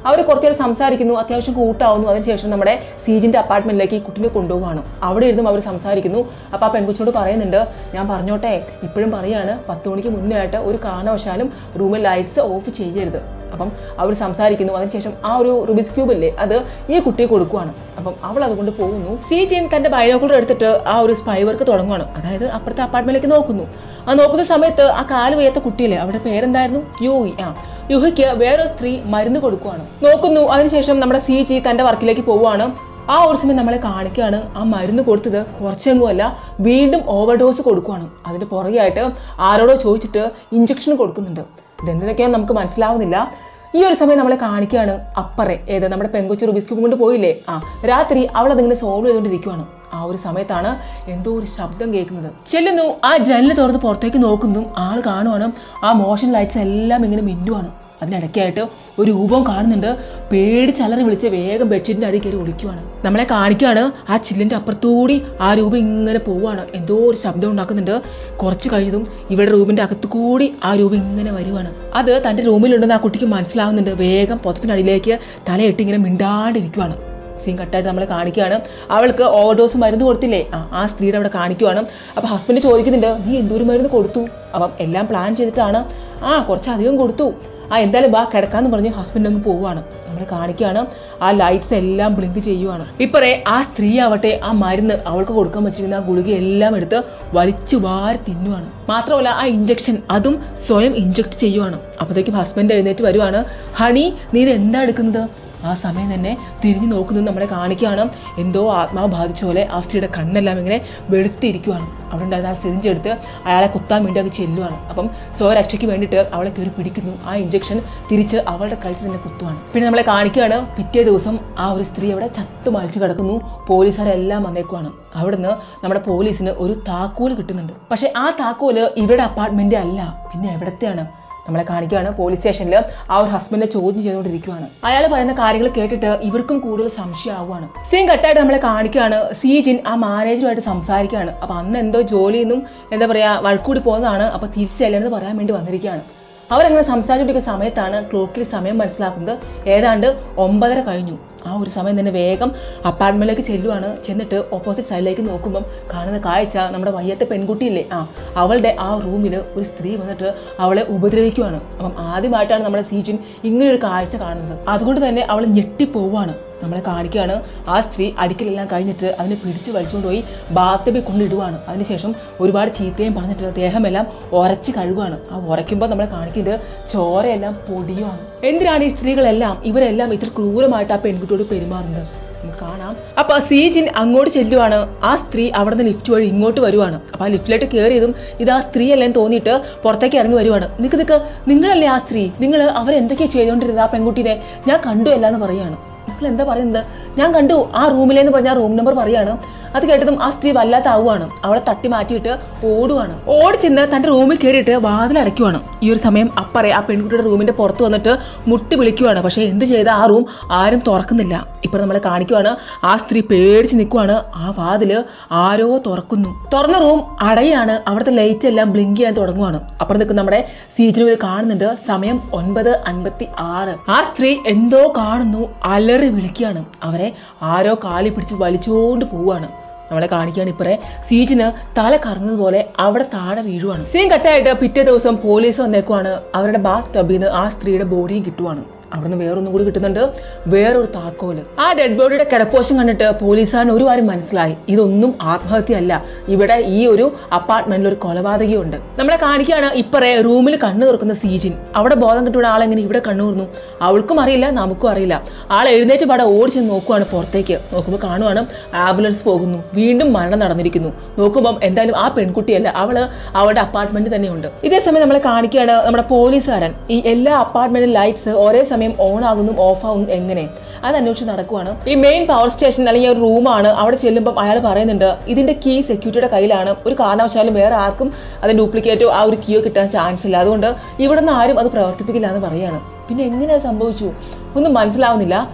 അവർ കുറച്ചു നേരം സംസാരിക്കുന്നു അത്യാവശ്യം കൂട്ടാവുന്നു അതിനുശേഷം നമ്മുടെ സീജിന്റെ അപ്പാർട്ട്മെന്റിലേക്ക് ഈ കുട്ടിനെ കൊണ്ടുപോവാണ് അവിടെ ഇരുന്നും അവർ സംസാരിക്കുന്നു അപ്പോൾ ആ പെൺകുച്ചിനോട് പറയുന്നുണ്ട് ഞാൻ പറഞ്ഞോട്ടെ ഇപ്പോഴും പറയാണ് പത്ത് മണിക്ക് മുന്നേ ആയിട്ട് ഒരു കാരണവശാലും റൂമിൽ ലൈറ്റ്സ് ഓഫ് ചെയ്യരുത് അപ്പം അവർ സംസാരിക്കുന്നു അതിനുശേഷം ആ ഒരു റുബിസ് ക്യൂബ് ഇല്ലേ അത് ഈ കുട്ടിയെ കൊടുക്കുവാണ് അപ്പം അവൾ അതുകൊണ്ട് പോകുന്നു സി ജിൻ തന്റെ ബൈനോക്കുലർ എടുത്തിട്ട് ആ ഒരു സ്പൈ വർക്ക് തുടങ്ങുവാണ് അതായത് അപ്പുറത്തെ അപ്പാർട്ട്മെന്റിലേക്ക് നോക്കുന്നു ആ നോക്കുന്ന സമയത്ത് ആ കാല് വയ്യാത്ത കുട്ടിയില്ലേ അവരുടെ പേരെന്തായിരുന്നു യൂയി ആ യുഹയ്ക്ക് വേറൊരു സ്ത്രീ മരുന്ന് കൊടുക്കുവാണ് നോക്കുന്നു അതിനുശേഷം നമ്മുടെ സി ജി തന്റെ വർക്കിലേക്ക് പോവുകയാണ് ആ ഒരു സമയം നമ്മളെ കാണിക്കുകയാണ് ആ മരുന്ന് കൊടുത്തത് കുറച്ചെങ്ങുമല്ല വീണ്ടും ഓവർഡോസ് കൊടുക്കുവാണ് അതിന്റെ പുറകെയായിട്ട് ആരോടോ ചോദിച്ചിട്ട് ഇഞ്ചക്ഷൻ കൊടുക്കുന്നുണ്ട് ഇതെന്തൊക്കെയാണെന്ന് നമുക്ക് മനസ്സിലാവുന്നില്ല ഈ ഒരു സമയം നമ്മളെ കാണിക്കുകയാണ് അപ്പറെ ഏത് നമ്മുടെ പെങ്കൊച്ചു റുബിസ്ക്യൂബ് കൊണ്ട് പോയില്ലേ ആ രാത്രി അവൾ അതിങ്ങനെ സോൾവ് ചെയ്തുകൊണ്ടിരിക്കുവാണ് ആ ഒരു സമയത്താണ് എന്തോ ഒരു ശബ്ദം കേൾക്കുന്നത് ചെല്ലുന്നു ആ ജനല് തുറന്ന് പുറത്തേക്ക് നോക്കുന്നു ആള് കാണുവാണ് ആ മോഷൻ ലൈറ്റ്സ് എല്ലാം ഇങ്ങനെ മിന്നുവാണ് അതിനിടയ്ക്കായിട്ട് ഒരു രൂപം കാണുന്നുണ്ട് പേടിച്ചലറി വിളിച്ച് വേഗം ബെഡ്ഷീറ്റിന്റെ അടി കയറി ഒളിക്കുവാണ് നമ്മളെ കാണിക്കുകയാണ് ആ ചില്ലിന്റെ അപ്പുറത്തൂടി ആ രൂപം ഇങ്ങനെ പോവാണ് എന്തോ ഒരു ശബ്ദം ഉണ്ടാക്കുന്നുണ്ട് കുറച്ച് കഴിഞ്ഞതും ഇവരുടെ റൂമിന്റെ അകത്തു കൂടി ആ രൂപം ഇങ്ങനെ വരുവാണ് അത് തന്റെ റൂമിലുണ്ടെന്ന് ആ കുട്ടിക്ക് മനസ്സിലാവുന്നുണ്ട് വേഗം പുതപ്പിനടിയിലേക്ക് തലയിട്ട് ഇങ്ങനെ മിണ്ടാണ്ടിരിക്കുവാണ് സീൻ കട്ടായിട്ട് നമ്മളെ കാണിക്കുകയാണ് അവൾക്ക് ഓവർഡോസ് മരുന്ന് കൊടുത്തില്ലേ ആ ആ സ്ത്രീയുടെ അവിടെ കാണിക്കുവാണ് അപ്പോൾ ഹസ്ബൻഡ് ചോദിക്കുന്നുണ്ട് നീ എന്തോരം മരുന്ന് കൊടുത്തു അപ്പം എല്ലാം പ്ലാൻ ചെയ്തിട്ടാണ് ആ കുറച്ചധികം കൊടുത്തു ആ എന്തായാലും വാ കിടക്കാന്ന് പറഞ്ഞ് ഹസ്ബൻഡ് അങ്ങ് പോവുകയാണ് നമ്മളെ കാണിക്കുകയാണ് ആ ലൈറ്റ്സ് എല്ലാം ബ്ലിങ്ക് ചെയ്യുവാണ് ഇപ്പറേ ആ സ്ത്രീ ആവട്ടെ ആ മരുന്ന് അവൾക്ക് കൊടുക്കാൻ വെച്ചിരുന്ന ആ ഗുളിക എല്ലാം എടുത്ത് വലിച്ചു വാരി തിന്നുവാണ് മാത്രമല്ല ആ ഇഞ്ചക്ഷൻ അതും സ്വയം ഇഞ്ചക്ട് ചെയ്യുവാണ് അപ്പോഴത്തേക്കും ഹസ്ബൻഡ് എഴുന്നേറ്റ് വരുവാണ് ഹണി നീ ഇത് എന്താ എടുക്കുന്നത് ആ സമയം തന്നെ തിരിഞ്ഞു നോക്കുന്നത് നമ്മളെ കാണിക്കുകയാണ് എന്തോ ആത്മാവ് ബാധിച്ച പോലെ ആ സ്ത്രീയുടെ കണ്ണെല്ലാം ഇങ്ങനെ വെളുത്തിരിക്കുവാണ് അവിടെ ഉണ്ടായിരുന്ന ആ സിറിഞ്ച് എടുത്ത് അയാളെ കുത്താൻ വേണ്ടി അങ്ങ് ചെല്ലുവാണ് അപ്പം സ്വരക്ഷയ്ക്ക് വേണ്ടിയിട്ട് അവളെ കയറി പിടിക്കുന്നു ആ ഇഞ്ചക്ഷൻ തിരിച്ച് അവളുടെ കഴുത്തിൽ തന്നെ കുത്തുവാണ് പിന്നെ നമ്മളെ കാണിക്കുകയാണ് പിറ്റേ ദിവസം ആ ഒരു സ്ത്രീ അവിടെ ചത്ത് മരിച്ചു കിടക്കുന്നു പോലീസുകാരെല്ലാം വന്നേക്കുവാണ് അവിടുന്ന് നമ്മുടെ പോലീസിന് ഒരു താക്കോല് കിട്ടുന്നുണ്ട് പക്ഷെ ആ താക്കോല് ഇവരുടെ അപ്പാർട്ട്മെന്റ് അല്ല പിന്നെ എവിടത്തെയാണ് നമ്മളെ കാണിക്കുകയാണ് പോലീസ് സ്റ്റേഷനിൽ ആ ഒരു ഹസ്ബൻഡിനെ ചോദ്യം ചെയ്തുകൊണ്ടിരിക്കുകയാണ് അയാൾ പറയുന്ന കാര്യങ്ങൾ കേട്ടിട്ട് ഇവർക്കും കൂടുതൽ സംശയമാവുകയാണ് സീൻ കട്ടായിട്ട് നമ്മളെ കാണിക്കുകയാണ് സീജിൻ ആ മാനേജറുമായിട്ട് സംസാരിക്കുകയാണ് അപ്പൊ അന്ന് എന്തോ ജോലിയൊന്നും എന്താ പറയാ വഴക്കൂടി പോകുന്നതാണ് അപ്പൊ തിരിച്ചല്ലെന്ന് പറയാൻ വേണ്ടി വന്നിരിക്കുകയാണ് അവരങ്ങനെ സംസാരിച്ചുകൊണ്ടിരിക്കുന്ന സമയത്താണ് ക്ലോക്കിൽ സമയം മനസ്സിലാക്കുന്നത് ഏതാണ്ട് ഒമ്പതര കഴിഞ്ഞു ആ ഒരു സമയം തന്നെ വേഗം അപ്പാർട്ട്മെന്റിലേക്ക് ചെല്ലുവാണ് ചെന്നിട്ട് ഓപ്പോസിറ്റ് സൈഡിലേക്ക് നോക്കുമ്പം കാണുന്ന കാഴ്ച നമ്മുടെ വയ്യത്തെ പെൺകുട്ടിയില്ലേ ആ അവളുടെ ആ റൂമിൽ ഒരു സ്ത്രീ വന്നിട്ട് അവളെ ഉപദ്രവിക്കുവാണ് അപ്പം ആദ്യമായിട്ടാണ് നമ്മുടെ സീജിൻ ഇങ്ങനെ ഒരു കാഴ്ച കാണുന്നത് അതുകൊണ്ട് തന്നെ അവൾ ഞെട്ടിപ്പോവാണ് നമ്മളെ കാണിക്കുകയാണ് ആ സ്ത്രീ അടിക്കലെല്ലാം കഴിഞ്ഞിട്ട് അതിനെ പിടിച്ച് വലിച്ചുകൊണ്ട് പോയി ബാത്തബിൽ കൊണ്ടിടുവാണ് അതിനുശേഷം ഒരുപാട് ചീത്തയും പറഞ്ഞിട്ട് ദേഹമെല്ലാം ഉരച്ച് കഴുകുവാണ് ആ ഉരയ്ക്കുമ്പോൾ നമ്മളെ കാണിക്കുന്നത് ചോരയെല്ലാം പൊടിയുമാണ് എന്തിനാണ് ഈ സ്ത്രീകളെല്ലാം ഇവരെല്ലാം ഇത്ര ക്രൂരമായിട്ട് ആ പെൺകുട്ടിയോട് പെരുമാറുന്നത് നമുക്ക് കാണാം അപ്പൊ സീജിൻ അങ്ങോട്ട് ചെല്ലുവാണ് ആ സ്ത്രീ അവിടെ നിന്ന് ലിഫ്റ്റ് വഴി ഇങ്ങോട്ട് വരുവാണ് അപ്പൊ ആ ലിഫ്റ്റിലോട്ട് കയറിയതും ഇത് ആ സ്ത്രീ അല്ലേന്ന് തോന്നിയിട്ട് പുറത്തേക്ക് ഇറങ്ങി വരുവാണ് നിക്ക് നിക്ക് നിങ്ങളല്ലേ ആ സ്ത്രീ നിങ്ങൾ അവരെന്തൊക്കെയാ ചെയ്തുകൊണ്ടിരുന്നത് ആ പെൺകുട്ടീനെ ഞാൻ കണ്ടു അല്ല എന്ന് പറയാണ് നിങ്ങൾ എന്താ പറയുന്നത് ഞാൻ കണ്ടു ആ റൂമിലേന്ന് പറഞ്ഞ ആ റൂം നമ്പർ പറയാണ് അത് കേട്ടതും ആ സ്ത്രീ വല്ലാത്ത ആവുകയാണ് അവളെ തട്ടി മാറ്റിയിട്ട് ഓടുവാണ് ഓടി ചെന്ന് തന്റെ റൂമിൽ കയറിയിട്ട് വാതിൽ അടയ്ക്കുവാണ് ഈ ഒരു സമയം അപ്പറേ ആ പെൺകുട്ടിയുടെ റൂമിന്റെ പുറത്ത് വന്നിട്ട് മുട്ടി വിളിക്കുവാണ് പക്ഷേ എന്ത് ചെയ്ത ആ റൂം ആരും തുറക്കുന്നില്ല ഇപ്പൊ നമ്മളെ കാണിക്കുവാണ് ആ സ്ത്രീ പേടിച്ച് നിൽക്കുവാണ് ആ വാതില് ആരോ തുറക്കുന്നു തുറന്ന റൂം അടയാണ് അവിടുത്തെ ലൈറ്റ് എല്ലാം ബ്ലിങ്ക് ചെയ്യാൻ തുടങ്ങുവാണ് അപ്പുറം നിൽക്കുന്ന നമ്മുടെ സീജിനും ഇത് കാണുന്നുണ്ട് സമയം ഒൻപത് അൻപത്തി ആറ് ആ സ്ത്രീ എന്തോ കാണുന്നു അലറി വിളിക്കുകയാണ് അവരെ ആരോ കാലി പിടിച്ച് വലിച്ചുകൊണ്ട് പോവാണ് നമ്മളെ കാണിക്കുകയാണ് ഇപ്പറേ സീജിന് തല കറങ്ങുന്നത് പോലെ അവിടെ താഴെ വീഴുവാണ് സീൻ കട്ടായിട്ട് പിറ്റേ ദിവസം പോലീസ് വന്നേക്കുവാണ് അവരുടെ ബാത്ത് ടബിൽ നിന്ന് ആ സ്ത്രീയുടെ ബോഡിയും കിട്ടുവാണ് അവിടുന്ന് വേറൊന്നും കൂടി കിട്ടുന്നുണ്ട് വേറൊരു താക്കോല് ആ ഡെഡ് ബോഡിയുടെ കിടപ്പോശം കണ്ടിട്ട് പോലീസുകാരന് ഒരു കാര്യം മനസ്സിലായി ഇതൊന്നും ആത്മഹത്യയല്ല ഇവിടെ ഈ ഒരു അപ്പാർട്ട്മെന്റിൽ ഒരു കൊലപാതകയുണ്ട് നമ്മളെ കാണിക്കുകയാണ് ഇപ്പറേ റൂമിൽ കണ്ണു തുറക്കുന്ന സീജിൻ അവിടെ ബോധം കിട്ടുന്ന ആളെങ്ങനെ ഇവിടെ കണ്ണു തുറന്നു അവൾക്കും അറിയില്ല നമുക്കും അറിയില്ല ആൾ എഴുന്നേറ്റ് പാടെ ഓടിച്ച് നോക്കുവാണ് പുറത്തേക്ക് നോക്കുമ്പോൾ കാണുവാണ് ആംബുലൻസ് പോകുന്നു വീണ്ടും മരണം നടന്നിരിക്കുന്നു നോക്കുമ്പോൾ എന്തായാലും ആ പെൺകുട്ടിയല്ല അവള് അവളുടെ അപ്പാർട്ട്മെന്റ് തന്നെയുണ്ട് ഇതേ സമയം നമ്മളെ കാണിക്കുകയാണ് നമ്മുടെ പോലീസുകാരൻ ഈ എല്ലാ അപ്പാർട്ട്മെന്റ് ലൈറ്റ്സ് ഒരേ സമയം ഓൺ ആകുന്നു ഓഫ് ആകുന്നു എങ്ങനെ അത് അന്വേഷിച്ച് നടക്കുവാണ് ഈ മെയിൻ പവർ സ്റ്റേഷൻ അല്ലെങ്കിൽ ഒരു റൂമാണ് അവിടെ ചെല്ലുമ്പോൾ അയാൾ പറയുന്നുണ്ട് ഇതിന്റെ കീ സെക്യൂരിറ്റിയുടെ കയ്യിലാണ് ഒരു കാരണവശാലും വേറെ ആർക്കും അതിന്റെ ഡ്യൂപ്ലിക്കേറ്റോ ആ ഒരു കീയോ കിട്ടാൻ ചാൻസ് ഇല്ല അതുകൊണ്ട് ഇവിടെ നിന്ന് ആരും അത് പ്രവർത്തിപ്പിക്കില്ല എന്ന് പറയാണ് പിന്നെ എങ്ങനെയാ സംഭവിച്ചു ഒന്നും മനസ്സിലാവുന്നില്ല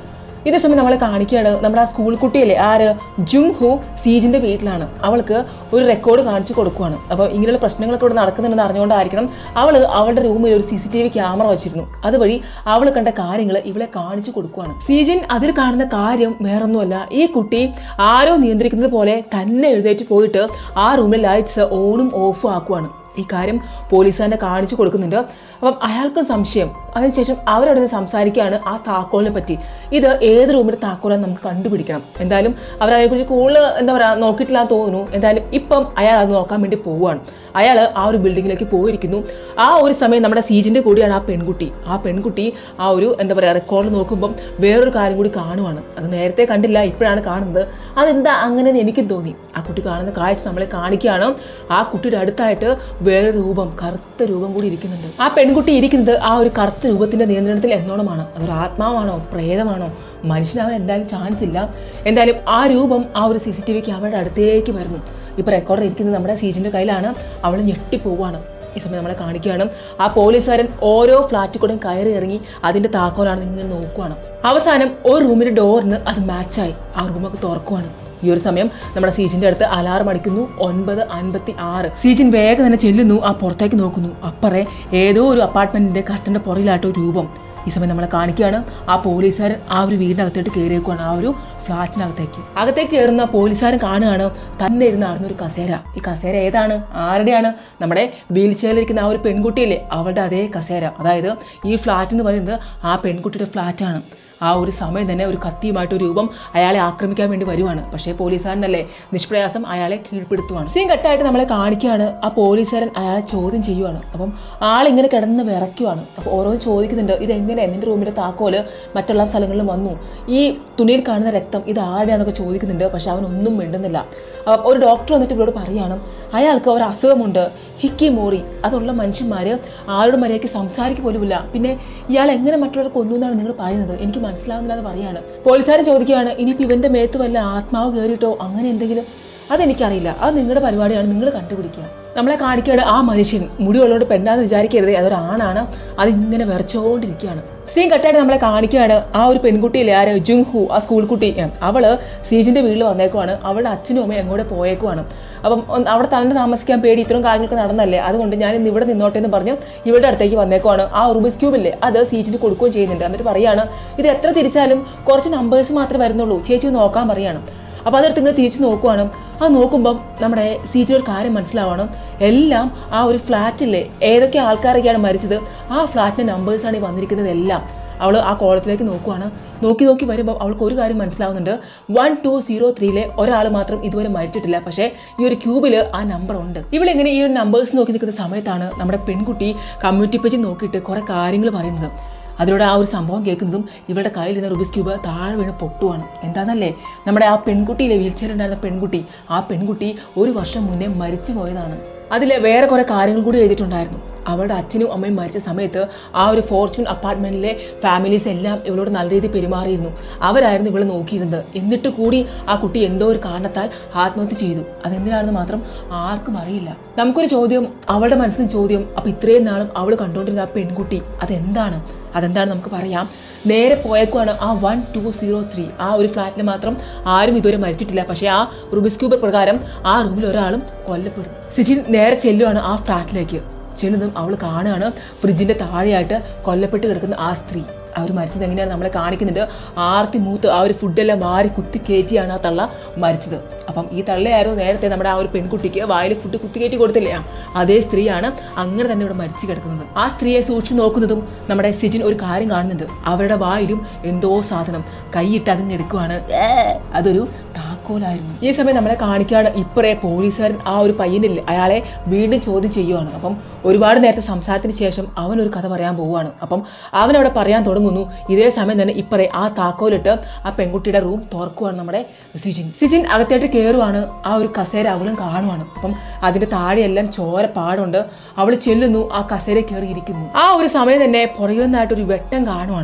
ഇതേ സമയം നമ്മളെ കാണിക്കുകയാണ് നമ്മുടെ ആ സ്കൂൾ കുട്ടിയല്ലേ ആര് ജുങ് ഹു സീജിന്റെ വീട്ടിലാണ് അവൾക്ക് ഒരു റെക്കോർഡ് കാണിച്ചു കൊടുക്കുവാണ് അപ്പോൾ ഇങ്ങനെയുള്ള പ്രശ്നങ്ങളൊക്കെ ഇവിടെ നടക്കുന്നുണ്ടെന്ന് അറിഞ്ഞുകൊണ്ടായിരിക്കണം അവൾ അവളുടെ റൂമിൽ ഒരു C C T V camera വെച്ചിരുന്നു അതുവഴി അവൾ കണ്ട കാര്യങ്ങൾ ഇവളെ കാണിച്ചു കൊടുക്കുവാണ് സീജിൻ അതിൽ കാണുന്ന കാര്യം വേറൊന്നുമല്ല ഈ കുട്ടി ആരോ നിയന്ത്രിക്കുന്നത് പോലെ തന്നെ എഴുന്നേറ്റ് പോയിട്ട് ആ റൂമിലെ ലൈറ്റ്സ് ഓണും ഓഫും ആക്കുവാണ് ഈ കാര്യം പോലീസുകാരനെ കാണിച്ചു കൊടുക്കുന്നുണ്ട് അപ്പം അയാൾക്ക് സംശയം അതിനുശേഷം അവരോട് സംസാരിക്കുകയാണ് ആ താക്കോലിനെ പറ്റി ഇത് ഏത് റൂമിലെ താക്കോലാന്ന് നമുക്ക് കണ്ടുപിടിക്കണം എന്തായാലും അവർ അതിനെക്കുറിച്ച് കൂടുതൽ എന്താ പറയുക നോക്കിയിട്ടില്ല എന്ന് തോന്നുന്നു എന്തായാലും ഇപ്പം അയാൾ അത് നോക്കാൻ വേണ്ടി പോവുകയാണ് അയാൾ ആ ഒരു ബിൽഡിങ്ങിലേക്ക് പോയിരിക്കുന്നു ആ ഒരു സമയം നമ്മുടെ സീജിൻ്റെ കൂടിയാണ് ആ പെൺകുട്ടി ആ പെൺകുട്ടി ആ ഒരു എന്താ പറയുക റെക്കോർഡ് നോക്കുമ്പം വേറൊരു കാര്യം കൂടി കാണുവാണ് അത് നേരത്തെ കണ്ടില്ല ഇപ്പോഴാണ് കാണുന്നത് അതെന്താ അങ്ങനെ എന്ന് എനിക്കും തോന്നി ആ കുട്ടി കാണുന്ന കാഴ്ച നമ്മളെ കാണിക്കുകയാണ് ആ കുട്ടിയുടെ അടുത്തായിട്ട് വേറെ രൂപം കറുത്ത രൂപം കൂടി ഇരിക്കുന്നുണ്ട് ആ പെൺകുട്ടി ഇരിക്കുന്നത് ആ ഒരു കറുത്ത രൂപത്തിന്റെ നിയന്ത്രണത്തിൽ എന്നോണമാണ് അതൊരു ആത്മാവാണോ പ്രേതമാണോ മനുഷ്യനാവാൻ എന്തായാലും ചാൻസ് ഇല്ല എന്തായാലും ആ രൂപം ആ ഒരു സി സി ടി വി ക്യാമറയുടെ അടുത്തേക്ക് വരുന്നു ഇപ്പൊ റെക്കോർഡർ ഇരിക്കുന്നത് നമ്മുടെ സീജിന്റെ കയ്യിലാണ് അവൾ ഞെട്ടിപ്പോവാണ് ഈ സമയം നമ്മളെ കാണിക്കുകയാണ് ആ പോലീസുകാരൻ ഓരോ ഫ്ലാറ്റിൽ കൂടെ കയറി ഇറങ്ങി അതിന്റെ താക്കോലാണ് ഇങ്ങനെ നോക്കുവാണ് അവസാനം ഒരു റൂമിന്റെ ഡോറിന് അത് മാച്ചായി ആ റൂമൊക്കെ തുറക്കുവാണ് ഈ ഒരു സമയം നമ്മുടെ സീജിന്റെ അടുത്ത് അലാറം അടിക്കുന്നു ഒൻപത് അൻപത്തി ആറ് സീജിൻ വേഗം തന്നെ ചെല്ലുന്നു ആ പുറത്തേക്ക് നോക്കുന്നു അപ്പറേ ഏതോ ഒരു അപ്പാർട്ട്മെന്റിന്റെ കട്ടന്റെ പുറയിലായിട്ട് ഒരു രൂപം ഈ സമയം നമ്മളെ കാണിക്കുകയാണ് ആ പോലീസുകാരൻ ആ ഒരു വീടിനകത്തോട്ട് കയറിയേക്കുവാണ് ആ ഒരു ഫ്ലാറ്റിനകത്തേക്ക് അകത്തേക്ക് കയറുന്ന പോലീസുകാരൻ കാണുകയാണ് തന്നെ ഇരുന്ന് നടന്ന ഒരു കസേര ഈ കസേര ഏതാണ് ആരുടെയാണ് നമ്മുടെ വീൽ ചെയറിലിരിക്കുന്ന ആ ഒരു പെൺകുട്ടിയില്ലേ അവളുടെ അതേ കസേര അതായത് ഈ ഫ്ലാറ്റ് എന്ന് പറയുന്നത് ആ പെൺകുട്ടിയുടെ ഫ്ലാറ്റാണ് ആ ഒരു സമയം തന്നെ ഒരു കത്തിയുമായിട്ട് ഒരു രൂപം അയാളെ ആക്രമിക്കാൻ വേണ്ടി വരുവാണ് പക്ഷേ പോലീസുകാരനല്ലേ നിഷ്പ്രയാസം അയാളെ കീഴ്പ്പെടുത്തുവാണ് സീൻ കട്ടായിട്ട് നമ്മളെ കാണിക്കുകയാണ് ആ പോലീസുകാരൻ അയാളെ ചോദ്യം ചെയ്യുവാണ് അപ്പം ആളിങ്ങനെ കിടന്ന് വിറയ്ക്കുവാണ് അപ്പോൾ ഓരോന്ന് ചോദിക്കുന്നുണ്ട് ഇതെങ്ങനെ നിന്റെ റൂമിൻ്റെ താക്കോല് മറ്റുള്ള സ്ഥലങ്ങളിലും വന്നു ഈ തുണിയിൽ കാണുന്ന രക്തം ഇത് ആരുടെയാണെന്നൊക്കെ ചോദിക്കുന്നുണ്ട് പക്ഷെ അവൻ ഒന്നും മിണ്ടുന്നില്ല അപ്പം ഒരു ഡോക്ടർ വന്നിട്ട് ഇവരോട് പറയാണ് അയാൾക്ക് ഒരു അസുഖമുണ്ട് ഹിക്കി മോറി അതുള്ള മനുഷ്യന്മാർ ആരോടും മര്യാദയ്ക്ക് സംസാരിക്കുക പോലുമില്ല പിന്നെ ഇയാൾ എങ്ങനെ മറ്റുള്ളവർ കൊന്നു എന്നാണ് നിങ്ങൾ പറയുന്നത് എനിക്ക് മനസ്സിലാവുന്നില്ല എന്ന് പറയാണ് പോലീസുകാരൻ ചോദിക്കുകയാണ് ഇനിയിപ്പോൾ ഇവൻ്റെ മേത്ത് വല്ല ആത്മാവ് കയറിയിട്ടോ അങ്ങനെ എന്തെങ്കിലും അതെനിക്കറിയില്ല അത് നിങ്ങളുടെ പരിപാടിയാണ് നിങ്ങൾ കണ്ടുപിടിക്കുക നമ്മളെ കാണിക്കുകയാണ് ആ മനുഷ്യൻ മുടിയുള്ളോട് പെണ്ണാന്ന് വിചാരിക്കരുത് അതൊരാണാണ് അതിങ്ങനെ വിറച്ചുകൊണ്ടിരിക്കുകയാണ് സീൻ കട്ടായിട്ട് നമ്മളെ കാണിക്കുകയാണ് ആ ഒരു പെൺകുട്ടിയില്ലേ ആര് ജുങ് ഹു ആ സ്കൂൾ കുട്ടി ഏ, അവള് സീജിന്റെ വീട്ടിൽ വന്നേക്കുവാണ് അവളുടെ അച്ഛനും അമ്മയും എങ്ങോട്ട് പോയേക്കുവാണ് അപ്പം ഒന്ന് അവിടെ തന്നെ താമസിക്കാൻ പേടി ഇത്രയും കാര്യങ്ങളൊക്കെ നടന്നല്ലേ അതുകൊണ്ട് ഞാൻ ഇന്ന് ഇവിടെ നിന്നോട്ടെ എന്ന് പറഞ്ഞ് ഇവളുടെ അടുത്തേക്ക് വന്നേക്കുവാണ് ആ റുബിസ് ക്യൂബില്ലേ അത് സീജിന് കൊടുക്കുകയും ചെയ്യുന്നുണ്ട് എന്നിട്ട് പറയാണ് ഇത് എത്ര തിരിച്ചാലും കുറച്ച് നമ്പേഴ്സ് മാത്രമേ വരുന്നുള്ളൂ ചേച്ചി ഒന്ന് നോക്കാൻ പറയാണ് അപ്പോൾ അതെടുത്ത് ഇങ്ങനെ തിരിച്ച് നോക്കുവാണ് അത് നോക്കുമ്പം നമ്മുടെ സീജിന് ഒരു കാര്യം മനസ്സിലാവണം എല്ലാം ആ ഒരു ഫ്ലാറ്റില്ലേ ഏതൊക്കെ ആൾക്കാരൊക്കെയാണ് മരിച്ചത് ആ ഫ്ലാറ്റിൻ്റെ നമ്പേഴ്സാണ് ഈ വന്നിരിക്കുന്നത് എല്ലാം അവൾ ആ കോളത്തിലേക്ക് നോക്കുവാണ് നോക്കി നോക്കി വരുമ്പോൾ അവൾക്ക് ഒരു കാര്യം മനസ്സിലാവുന്നുണ്ട് വൺ ടു സീറോ ത്രീയിലെ ഒരാൾ മാത്രം ഇതുവരെ മരിച്ചിട്ടില്ല പക്ഷേ ഈ ഒരു ക്യൂബിൽ ആ നമ്പർ ഉണ്ട് ഇവളിങ്ങനെ ഈ ഒരു നമ്പേഴ്സ് നോക്കി നിൽക്കുന്ന സമയത്താണ് നമ്മുടെ പെൺകുട്ടി കമ്മ്യൂണിറ്റി പേജ് നോക്കിയിട്ട് കുറേ കാര്യങ്ങൾ പറയുന്നത് അതിലൂടെ ആ ഒരു സംഭവം കേൾക്കുന്നതും ഇവളുടെ കയ്യിൽ നിന്ന് റുബിസ് ക്യൂബ് താഴെ വീണ് പൊട്ടുവാണ് എന്താണെന്നല്ലേ നമ്മുടെ ആ പെൺകുട്ടിയിലെ വീൽ ചെയറിലുണ്ടായിരുന്ന പെൺകുട്ടി ആ പെൺകുട്ടി ഒരു വർഷം മുന്നേ മരിച്ചു പോയതാണ് അതിൽ വേറെ കുറേ കാര്യങ്ങൾ കൂടി എഴുതിയിട്ടുണ്ടായിരുന്നു അവളുടെ അച്ഛനും അമ്മയും മരിച്ച സമയത്ത് ആ ഒരു ഫോർച്യൂൺ അപ്പാർട്ട്മെൻറ്റിലെ ഫാമിലീസ് എല്ലാം ഇവളോട് നല്ല രീതിയിൽ പെരുമാറിയിരുന്നു അവരായിരുന്നു ഇവളെ നോക്കിയിരുന്നത് എന്നിട്ട് കൂടി ആ കുട്ടി എന്തോ ഒരു കാരണത്താൽ ആത്മഹത്യ ചെയ്തു അതെന്തിനാണെന്ന് മാത്രം ആർക്കും അറിയില്ല നമുക്കൊരു ചോദ്യം അവളുടെ മനസ്സിൽ ചോദ്യം അപ്പം ഇത്രയും നാളും അവൾ കണ്ടുകൊണ്ടിരുന്ന ആ പെൺകുട്ടി അതെന്താണ് അതെന്താണ് നമുക്ക് പറയാം നേരെ പോയേക്കുവാണ് ആ വൺ ടു സീറോ ത്രീ ആ ഒരു ഫ്ലാറ്റിൽ മാത്രം ആരും ഇതുവരെ മരിച്ചിട്ടില്ല പക്ഷേ ആ റുബിസ് ക്യൂബ് പ്രകാരം ആ റൂമിൽ ഒരാളും കൊല്ലപ്പെടും സിജിൻ നേരെ ചെല്ലുവാണ് ആ ഫ്ലാറ്റിലേക്ക് ചെല്ലുന്നതും അവൾ കാണുകയാണ് ഫ്രിഡ്ജിൻ്റെ താഴെയായിട്ട് കൊല്ലപ്പെട്ട് കിടക്കുന്ന ആ സ്ത്രീ അവർ മരിച്ചത് എങ്ങനെയാണ് നമ്മളെ കാണിക്കുന്നുണ്ട് ആർത്തി മൂത്ത് ആ ഒരു ഫുഡെല്ലാം വാരി കുത്തി കയറ്റിയാണ് ആ തള്ള മരിച്ചത് അപ്പം ഈ തള്ളയായിരുന്നു നേരത്തെ നമ്മുടെ ആ ഒരു പെൺകുട്ടിക്ക് വായിൽ ഫുഡ് കുത്തി കയറ്റി കൊടുത്തില്ലേ ആ, അതേ സ്ത്രീയാണ് അങ്ങനെ തന്നെ ഇവിടെ മരിച്ചു കിടക്കുന്നത് ആ സ്ത്രീയെ സൂക്ഷിച്ചു നോക്കുന്നതും നമ്മുടെ സിജിൻ ഒരു കാര്യം കാണുന്നുണ്ട് അവരുടെ വായിലും എന്തോ സാധനം കൈയിട്ട് അതിനെടുക്കുവാണ് ഏ, അതൊരു താക്കോലായിരുന്നു ഈ സമയം നമ്മളെ കാണിക്കുകയാണ് ഇപ്പറേ പോലീസുകാരൻ ആ ഒരു പയ്യനില്ലേ അയാളെ വീണ്ടും ചോദ്യം ചെയ്യുവാണ് അപ്പം ഒരുപാട് നേരത്തെ സംസാരത്തിന് ശേഷം അവൻ ഒരു കഥ പറയാൻ പോവുകയാണ് അപ്പം അവൻ അവിടെ പറയാൻ തുടങ്ങുന്നു ഇതേ സമയം തന്നെ ഇപ്പറേ ആ താക്കോലിട്ട് ആ പെൺകുട്ടിയുടെ റൂം തുറക്കുവാണ് നമ്മുടെ സിജിൻ സിജിൻ അകത്തേട്ട് കയറുവാണ് ആ ഒരു കസേര അവളും കാണുവാണ് അപ്പം അതിന്റെ താഴെയെല്ലാം ചോര പാടുണ്ട് അവൾ ചെല്ലുന്നു ആ കസേര കയറി ഇരിക്കുന്നു ആ ഒരു സമയം തന്നെ പുറകിൽ നിന്നായിട്ടൊരു വെട്ടം കാണുവാണ്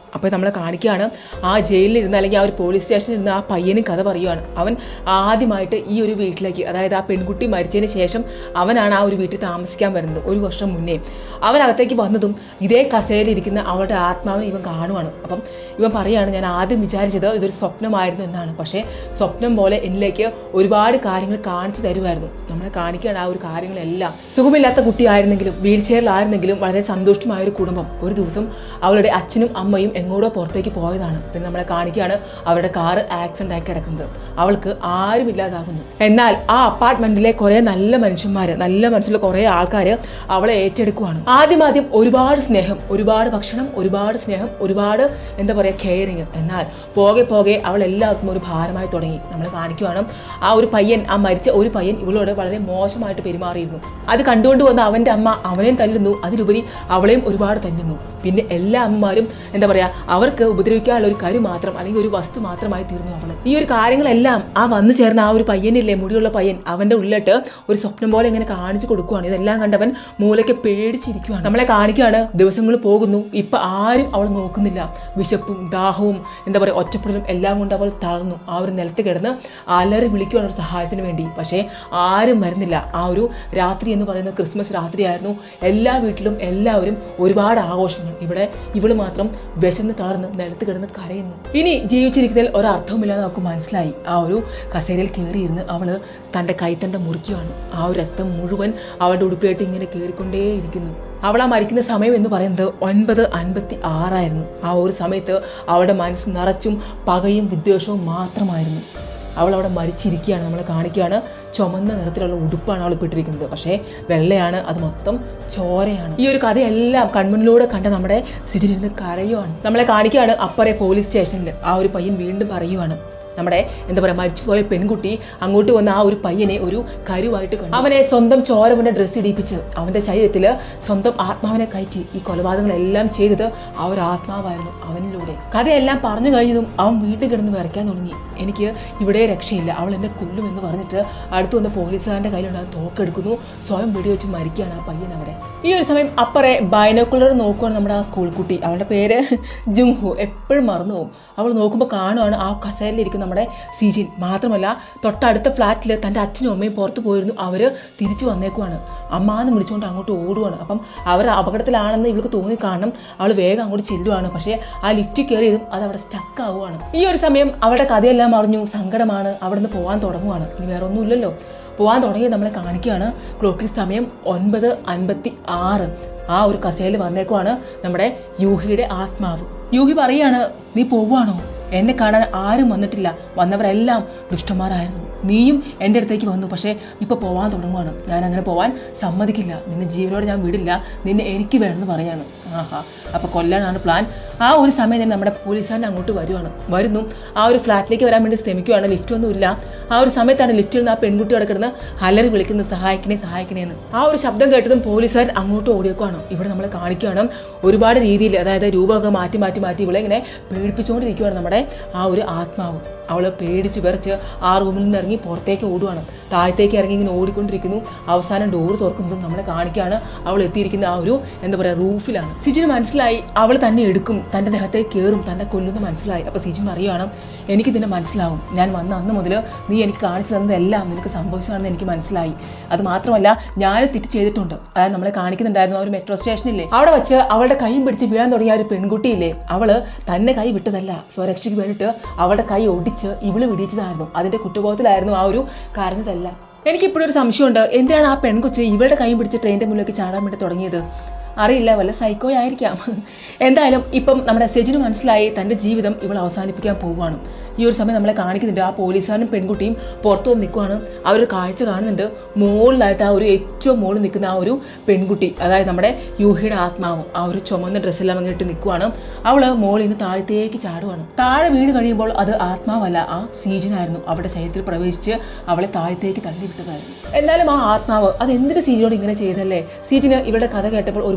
അപ്പോൾ നമ്മളെ കാണിക്കുകയാണ് ആ ജയിലിൽ ഇരുന്ന് അല്ലെങ്കിൽ ആ ഒരു പോലീസ് സ്റ്റേഷനിൽ ഇരുന്ന് ആ പയ്യനും കഥ പറയുവാണ് അവൻ ആദ്യമായിട്ട് ഈ ഒരു വീട്ടിലേക്ക് അതായത് ആ പെൺകുട്ടി മരിച്ചതിന് ശേഷം അവനാണ് ആ ഒരു വീട്ടിൽ താമസിക്കാൻ വരുന്നത് ഒരു വർഷം മുന്നേ അവൻ അകത്തേക്ക് വന്നതും ഇതേ കസേരയിൽ ഇരിക്കുന്ന അവളുടെ ആത്മാവിനെ ഇവൻ കാണുവാണ് അപ്പം ഇവൻ പറയാണ് ഞാൻ ആദ്യം വിചാരിച്ചത് ഇതൊരു സ്വപ്നമായിരുന്നു എന്നാണ് പക്ഷേ സ്വപ്നം പോലെ എന്നിലേക്ക് ഒരുപാട് കാര്യങ്ങൾ കാണിച്ചു തരുമായിരുന്നു നമ്മളെ കാണിക്കുകയാണ് ആ ഒരു കാര്യങ്ങളെല്ലാം സുഖമില്ലാത്ത കുട്ടിയായിരുന്നെങ്കിലും വീൽ ചെയറിലായിരുന്നെങ്കിലും വളരെ സന്തോഷമായ ഒരു കുടുംബം ഒരു ദിവസം അവളുടെ അച്ഛനും അമ്മയും എങ്ങോട്ടോ പുറത്തേക്ക് പോയതാണ് പിന്നെ നമ്മളെ കാണിക്കുകയാണ് അവരുടെ കാറ് ആക്സിഡന്റ് ആയി കിടക്കുന്നത് അവൾക്ക് ആരും ഇല്ലാതാകുന്നു എന്നാൽ ആ അപ്പാർട്ട്മെന്റിലെ കുറെ നല്ല മനുഷ്യന്മാര് നല്ല മനസ്സിലുള്ള കുറെ ആൾക്കാർ അവളെ ഏറ്റെടുക്കുവാണ് ആദ്യം ആദ്യം ഒരുപാട് സ്നേഹം ഒരുപാട് ഭക്ഷണം ഒരുപാട് സ്നേഹം ഒരുപാട് എന്താ പറയുക കെയറിങ് എന്നാൽ പോകെ പോകെ അവൾ എല്ലാവർക്കും ഒരു ഭാരമായി തുടങ്ങി നമ്മൾ കാണിക്കുവാണ് ആ ഒരു പയ്യൻ ആ മരിച്ച ഒരു പയ്യൻ ഇവളോട് വളരെ മോശമായിട്ട് പെരുമാറിയിരുന്നു അത് കണ്ടുകൊണ്ട് വന്ന അവന്റെ അമ്മ അവനെയും തല്ലുന്നു അതിലുപരി അവളെയും ഒരുപാട് തല്ലുന്നു പിന്നെ എല്ലാ അമ്മമാരും എന്താ പറയാ അവർക്ക് ഉപദ്രവിക്കാനുള്ള ഒരു കരു മാത്രം അല്ലെങ്കിൽ ഒരു വസ്തു മാത്രമായി തീർന്നു അവള് ഈ ഒരു കാര്യങ്ങളെല്ലാം ആ വന്നു ചേർന്ന ആ ഒരു പയ്യനില്ലേ മുടിയുള്ള പയ്യൻ അവന്റെ ഉള്ളിട്ട് ഒരു സ്വപ്നം പോലെ ഇങ്ങനെ കാണിച്ചു കൊടുക്കുവാണ് ഇതെല്ലാം കണ്ടവൻ മൂലയ്ക്ക് പേടിച്ചിരിക്കുവാണ് നമ്മളെ കാണിക്കുകയാണ് ദിവസങ്ങൾ പോകുന്നു ഇപ്പൊ ആരും അവൾ നോക്കുന്നില്ല വിശപ്പും ദാഹവും എന്താ പറയുക ഒറ്റപ്പെടലും എല്ലാം കൊണ്ട് അവൾ തളർന്നു ആ ഒരു നിലത്ത് കിടന്ന് അലറി വിളിക്കുവാണ് ഒരു സഹായത്തിന് വേണ്ടി പക്ഷേ ആരും വരുന്നില്ല ആ ഒരു രാത്രി എന്ന് പറയുന്നത് ക്രിസ്മസ് രാത്രിയായിരുന്നു എല്ലാ വീട്ടിലും എല്ലാവരും ഒരുപാട് ആഘോഷങ്ങൾ ഇവിടെ ഇവള് മാത്രം വിശന്ന് തളർന്ന് നിലത്ത് കിടന്ന് കരയുന്നു ഇനി ജീവിച്ചിരിക്കുന്നതിൽ ഒരർത്ഥവുമില്ലാതെ അവൾക്ക് മനസ്സിലായി ആ ഒരു കസേരയിൽ കയറിയിരുന്ന് അവള് തൻ്റെ കൈത്തണ്ട മുറിക്കുകയാണ് ആ ഒരു രക്തം മുഴുവൻ അവളുടെ ഉടുപ്പിലായിട്ട് ഇങ്ങനെ കയറിക്കൊണ്ടേയിരിക്കുന്നു അവൾ ആ മരിക്കുന്ന സമയം എന്ന് പറയുന്നത് ഒൻപത് അൻപത്തി ആറായിരുന്നു ആ ഒരു സമയത്ത് അവളുടെ മനസ്സ് നിറച്ചും പകയും വിദ്വേഷവും മാത്രമായിരുന്നു അവൾ അവിടെ മരിച്ചിരിക്കുകയാണ് നമ്മളെ കാണിക്കുകയാണ് ചുമന്ന നിറത്തിലുള്ള ഉടുപ്പാണ് അവൾ ഇട്ടിരിക്കുന്നത് പക്ഷേ വെള്ളയാണ് അത് മൊത്തം ചോരയാണ് ഈ ഒരു കഥയെല്ലാം കൺമുന്നിലൂടെ കണ്ട നമ്മുടെ സിജിലിരുന്ന് കരയുവാണ് നമ്മളെ കാണിക്കുകയാണ് അപ്പറെ പോലീസ് സ്റ്റേഷനിൽ ആ ഒരു പയ്യൻ വീണ്ടും പറയുവാണ് നമ്മുടെ എന്താ പറയുക മരിച്ചുപോയ പെൺകുട്ടി അങ്ങോട്ട് വന്ന ആ ഒരു പയ്യനെ ഒരു കരുവായിട്ട് കണ്ടു അവനെ സ്വന്തം ചോരവന്റെ ഡ്രസ്സ് ഇടിപ്പിച്ച് അവന്റെ ശരീരത്തിൽ സ്വന്തം ആത്മാവിനെ കയറ്റി ഈ കൊലപാതകങ്ങളെല്ലാം ചെയ്തത് ആ ഒരു ആത്മാവായിരുന്നു അവനിലൂടെ കഥയെല്ലാം പറഞ്ഞു കഴിഞ്ഞതും അവൻ വീട്ടിൽ കിടന്ന് വരയ്ക്കാൻ തുടങ്ങി എനിക്ക് ഇവിടെ രക്ഷയില്ല അവൾ എന്നെ കൊല്ലും എന്ന് പറഞ്ഞിട്ട് അടുത്ത് വന്ന പോലീസുകാരൻ്റെ കയ്യിലുണ്ടാകുന്ന തോക്കെടുക്കുന്നു സ്വയം വെടിവെച്ച് മരിക്കുകയാണ് ആ പയ്യൻ അവിടെ ഈ ഒരു സമയം അപ്പറെ ബൈനോക്കുലർ നോക്കുവാണ് നമ്മുടെ ആ സ്കൂൾ കുട്ടി അവളുടെ പേര് ജുങ്ഹു എപ്പോഴും മറന്നു പോകും അവൾ നോക്കുമ്പോൾ കാണുവാണ് ആ കസേരയിലിരിക്കുന്ന നമ്മുടെ സിജിൻ മാത്രമല്ല തൊട്ടടുത്ത ഫ്ലാറ്റിൽ തൻ്റെ അച്ഛനും അമ്മയും പുറത്ത് പോയിരുന്നു അവർ തിരിച്ചു വന്നേക്കുവാണ് അമ്മാന്ന് വിളിച്ചുകൊണ്ട് അങ്ങോട്ട് ഓടുവാണ് അപ്പം അവർ അപകടത്തിലാണെന്ന് ഇവൾക്ക് തോന്നി കാണണം അവൾ വേഗം അങ്ങോട്ട് ചെല്ലുവാണ് പക്ഷേ ആ ലിഫ്റ്റ് കയറിയതും അത് അവിടെ സ്റ്റക്ക് ആവുകയാണ് ഈ ഒരു സമയം അവളുടെ കഥയെല്ലാം അറിഞ്ഞു സങ്കടമാണ് അവിടുന്ന് പോകാൻ തുടങ്ങുവാണ് ഇനി വേറെ ഒന്നുമില്ലല്ലോ പോകാൻ തുടങ്ങി നമ്മളെ കാണിക്കുകയാണ് ക്ലോക്കിൽ സമയം ഒൻപത് അൻപത്തി ആറ് ആ ഒരു കസേരയിൽ വന്നേക്കുവാണ് നമ്മുടെ യൂഹിയുടെ ആത്മാവ് യൂഹി പറയാണ് നീ പോവുകയാണോ എന്നെ കാണാൻ ആരും വന്നിട്ടില്ല വന്നവരെല്ലാം ദുഷ്ടന്മാരായിരുന്നു നീയും എൻ്റെ അടുത്തേക്ക് വന്നു പക്ഷേ ഇപ്പോൾ പോവാൻ തുടങ്ങുവാണ് ഞാൻ അങ്ങനെ പോവാൻ സമ്മതിക്കില്ല നിന്നെ ജീവനോടെ ഞാൻ വിടില്ല നിന്നെ എനിക്ക് വേണമെന്ന് പറയാണ് ആഹാ അപ്പോൾ കൊല്ലാനാണ് പ്ലാൻ ആ ഒരു സമയം തന്നെ നമ്മുടെ പോലീസുകാരൻ അങ്ങോട്ട് വരുവാണ് വരുന്നു ആ ഒരു ഫ്ലാറ്റിലേക്ക് വരാൻ വേണ്ടി ശ്രമിക്കുവാണ് ലിഫ്റ്റ് ഒന്നുമില്ല ആ ഒരു സമയത്താണ് ലിഫ്റ്റിൽ നിന്ന് ആ പെൺകുട്ടി അവിടെ കിടന്ന് ഹലറി വിളിക്കുന്നത് സഹായിക്കണേ സഹായിക്കണേ എന്ന് ആ ഒരു ശബ്ദം കേട്ടതും പോലീസുകാരൻ അങ്ങോട്ട് ഓടിയേക്കുവാണ് ഇവിടെ നമ്മളെ കാണിക്കുകയാണ് ഒരുപാട് രീതിയിൽ അതായത് രൂപമൊക്കെ മാറ്റി മാറ്റി മാറ്റി ഇവിടെ ഇങ്ങനെ പേടിപ്പിച്ചുകൊണ്ടിരിക്കുകയാണ് നമ്മുടെ ആ ഒരു ആത്മാവ് അവൾ പേടിച്ച് വിറച്ച് ആ റൂമിൽ നിന്ന് ഇറങ്ങി പുറത്തേക്ക് ഓടുവാണ് താഴത്തേക്ക് ഇറങ്ങി ഇങ്ങനെ ഓടിക്കൊണ്ടിരിക്കുന്നു അവസാനം ഡോറ് തുറക്കുന്നതും നമ്മളെ കാണിക്കുകയാണ് അവൾ എത്തിയിരിക്കുന്ന ആ ഒരു എന്താ പറയുക റൂഫിലാണ് സിജിന് മനസ്സിലായി അവൾ തന്നെ എടുക്കും തൻ്റെ ദേഹത്തേക്ക് കയറും തന്നെ കൊല്ലുന്നു മനസ്സിലായി അപ്പോൾ സിജിൻ പറയുകയാണ് എനിക്ക് നിന്നെ മനസ്സിലാവും ഞാൻ വന്ന അന്ന് മുതൽ നീ എനിക്ക് കാണിച്ചു തന്നതെല്ലാം നിനക്ക് സംഭവിച്ചതാണെന്ന് എനിക്ക് മനസ്സിലായി അത് മാത്രമല്ല ഞാൻ തെറ്റ് ചെയ്തിട്ടുണ്ട് അതായത് നമ്മളെ കാണിക്കുന്നുണ്ടായിരുന്നു ആ ഒരു മെട്രോ സ്റ്റേഷനില്ലേ അവിടെ വെച്ച് അവളുടെ കൈയും പിടിച്ച് വീഴാൻ തുടങ്ങിയ ആ ഒരു പെൺകുട്ടിയില്ലേ അവള് തന്നെ കൈ വിട്ടതല്ല സ്വരക്ഷയ്ക്ക് വേണ്ടിയിട്ട് അവളുടെ കൈ ഒടിച്ച് ഇവള് വിടിച്ചതായിരുന്നു അതിന്റെ കുറ്റബോധത്തിലായിരുന്നു ആ ഒരു കാരണത്തല്ല എനിക്ക് ഇപ്പോഴും ഒരു സംശയമുണ്ട് എന്തിനാണ് ആ പെൺകൊച്ച് ഇവളുടെ കൈ പിടിച്ച് ട്രെയിനിന്റെ മുന്നിലേക്ക് ചാടാൻ വേണ്ടി തുടങ്ങിയത് അറിയില്ല വല്ല സൈക്കോ ആയിരിക്കാം എന്തായാലും ഇപ്പം നമ്മുടെ സെജിന് മനസ്സിലായി തൻ്റെ ജീവിതം ഇവൾ അവസാനിപ്പിക്കാൻ പോവുകയാണ് ഈ ഒരു സമയം നമ്മളെ കാണിക്കുന്നുണ്ട് ആ പോലീസുകാരനും പെൺകുട്ടിയും പുറത്തു വന്ന് നിൽക്കുവാണ് അവരൊരു കാഴ്ച കാണുന്നുണ്ട് മുകളിലായിട്ട് ആ ഒരു ഏറ്റവും മുകളിൽ നിൽക്കുന്ന ആ ഒരു പെൺകുട്ടി അതായത് നമ്മുടെ യൂഹിയുടെ ആത്മാവും ആ ഒരു ചുമന്ന ഡ്രസ്സെല്ലാം അങ്ങനെ ഇട്ട് നിൽക്കുവാണ് അവൾ മുകളിൽ നിന്ന് താഴത്തേക്ക് ചാടുവാണ് താഴെ വീണ് കഴിയുമ്പോൾ അത് ആത്മാവല്ല ആ സീജനായിരുന്നു അവളുടെ ശരീരത്തിൽ പ്രവേശിച്ച് അവളെ താഴത്തേക്ക് തള്ളിവിട്ടതായിരുന്നു എന്നാലും ആ ആത്മാവ് അത് എന്തിന്റെ സീജനോട് ഇങ്ങനെ ചെയ്തല്ലേ സീജിന് ഇവളുടെ കഥ കേട്ടപ്പോൾ ഒരുപാട്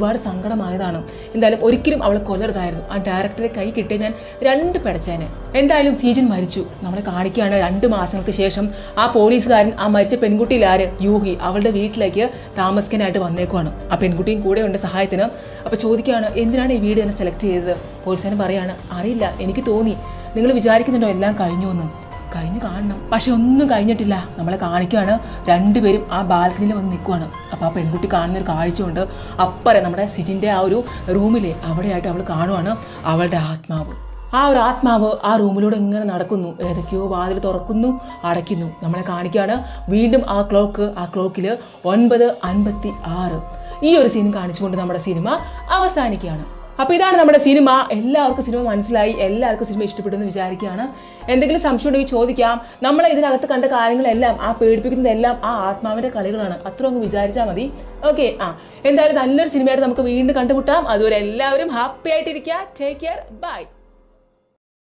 ഒരുപാട് സങ്കടമായതാണ് എന്തായാലും ഒരിക്കലും അവളെ കൊല്ലരുതായിരുന്നു ആ ഡയറക്ടറെ കൈ കിട്ടിയ ഞാൻ രണ്ട് പിടച്ചേനെ എന്തായാലും സീജൻ മരിച്ചു നമ്മളെ കാണിക്കുകയാണ് രണ്ട് മാസങ്ങൾക്ക് ശേഷം ആ പോലീസുകാരൻ ആ മരിച്ച പെൺകുട്ടിയിൽ ആര് യൂഹി അവളുടെ വീട്ടിലേക്ക് താമസിക്കാനായിട്ട് വന്നേക്കുവാണ് ആ പെൺകുട്ടിയും കൂടെ ഉണ്ട് സഹായത്തിന് അപ്പോൾ ചോദിക്കുകയാണ് എന്തിനാണ് ഈ വീട് തന്നെ സെലക്ട് ചെയ്തത് പോലീസുകാരൻ പറയാണ് അറിയില്ല എനിക്ക് തോന്നി നിങ്ങൾ വിചാരിക്കുന്നുണ്ടോ എല്ലാം കഴിഞ്ഞു എന്ന് കഴിഞ്ഞു കാണണം പക്ഷെ ഒന്നും കഴിഞ്ഞിട്ടില്ല നമ്മളെ കാണിക്കുകയാണ് രണ്ടുപേരും ആ ബാൽക്കണിയിൽ വന്ന് നിൽക്കുവാണ് അപ്പോൾ ആ പെൺകുട്ടി കാണുന്ന ഒരു കാഴ്ച കൊണ്ട് അപ്പറെ നമ്മുടെ സിറ്റിൻ്റെ ആ ഒരു റൂമിലെ അവിടെയായിട്ട് അവൾ കാണുവാണ് അവളുടെ ആത്മാവ് ആ ഒരു ആത്മാവ് ആ റൂമിലൂടെ ഇങ്ങനെ നടക്കുന്നു ഏതൊക്കെയോ വാതിൽ തുറക്കുന്നു അടയ്ക്കുന്നു നമ്മളെ കാണിക്കുകയാണ് വീണ്ടും ആ ക്ലോക്ക് ആ ക്ലോക്കിൽ ഒൻപത് അൻപത്തി ആറ് ഈ ഒരു സീൻ കാണിച്ചുകൊണ്ട് നമ്മുടെ സിനിമ അവസാനിക്കുകയാണ് അപ്പോൾ ഇതാണ് നമ്മുടെ സിനിമ എല്ലാവർക്കും സിനിമ മനസ്സിലായി എല്ലാവർക്കും സിനിമ ഇഷ്ടപ്പെട്ടു എന്ന് വിചാരിക്കുകയാണ് എന്തെങ്കിലും സംശയം ഉണ്ടെങ്കിൽ ചോദിക്കാം നമ്മൾ ഇതിനകത്ത് കണ്ട കാര്യങ്ങളെല്ലാം ആ പേടിപ്പിക്കുന്നതെല്ലാം ആ ആത്മാവിന്റെ കളികളാണ് അത്ര ഒന്ന് വിചാരിച്ചാൽ മതി ഓക്കെ ആ എന്തായാലും നല്ലൊരു സിനിമയായിട്ട് നമുക്ക് വീണ്ടും കണ്ടുമുട്ടാം അതുവരെ എല്ലാവരും ഹാപ്പി ആയിട്ടിരിക്കുക ടേക്ക് കെയർ ബൈ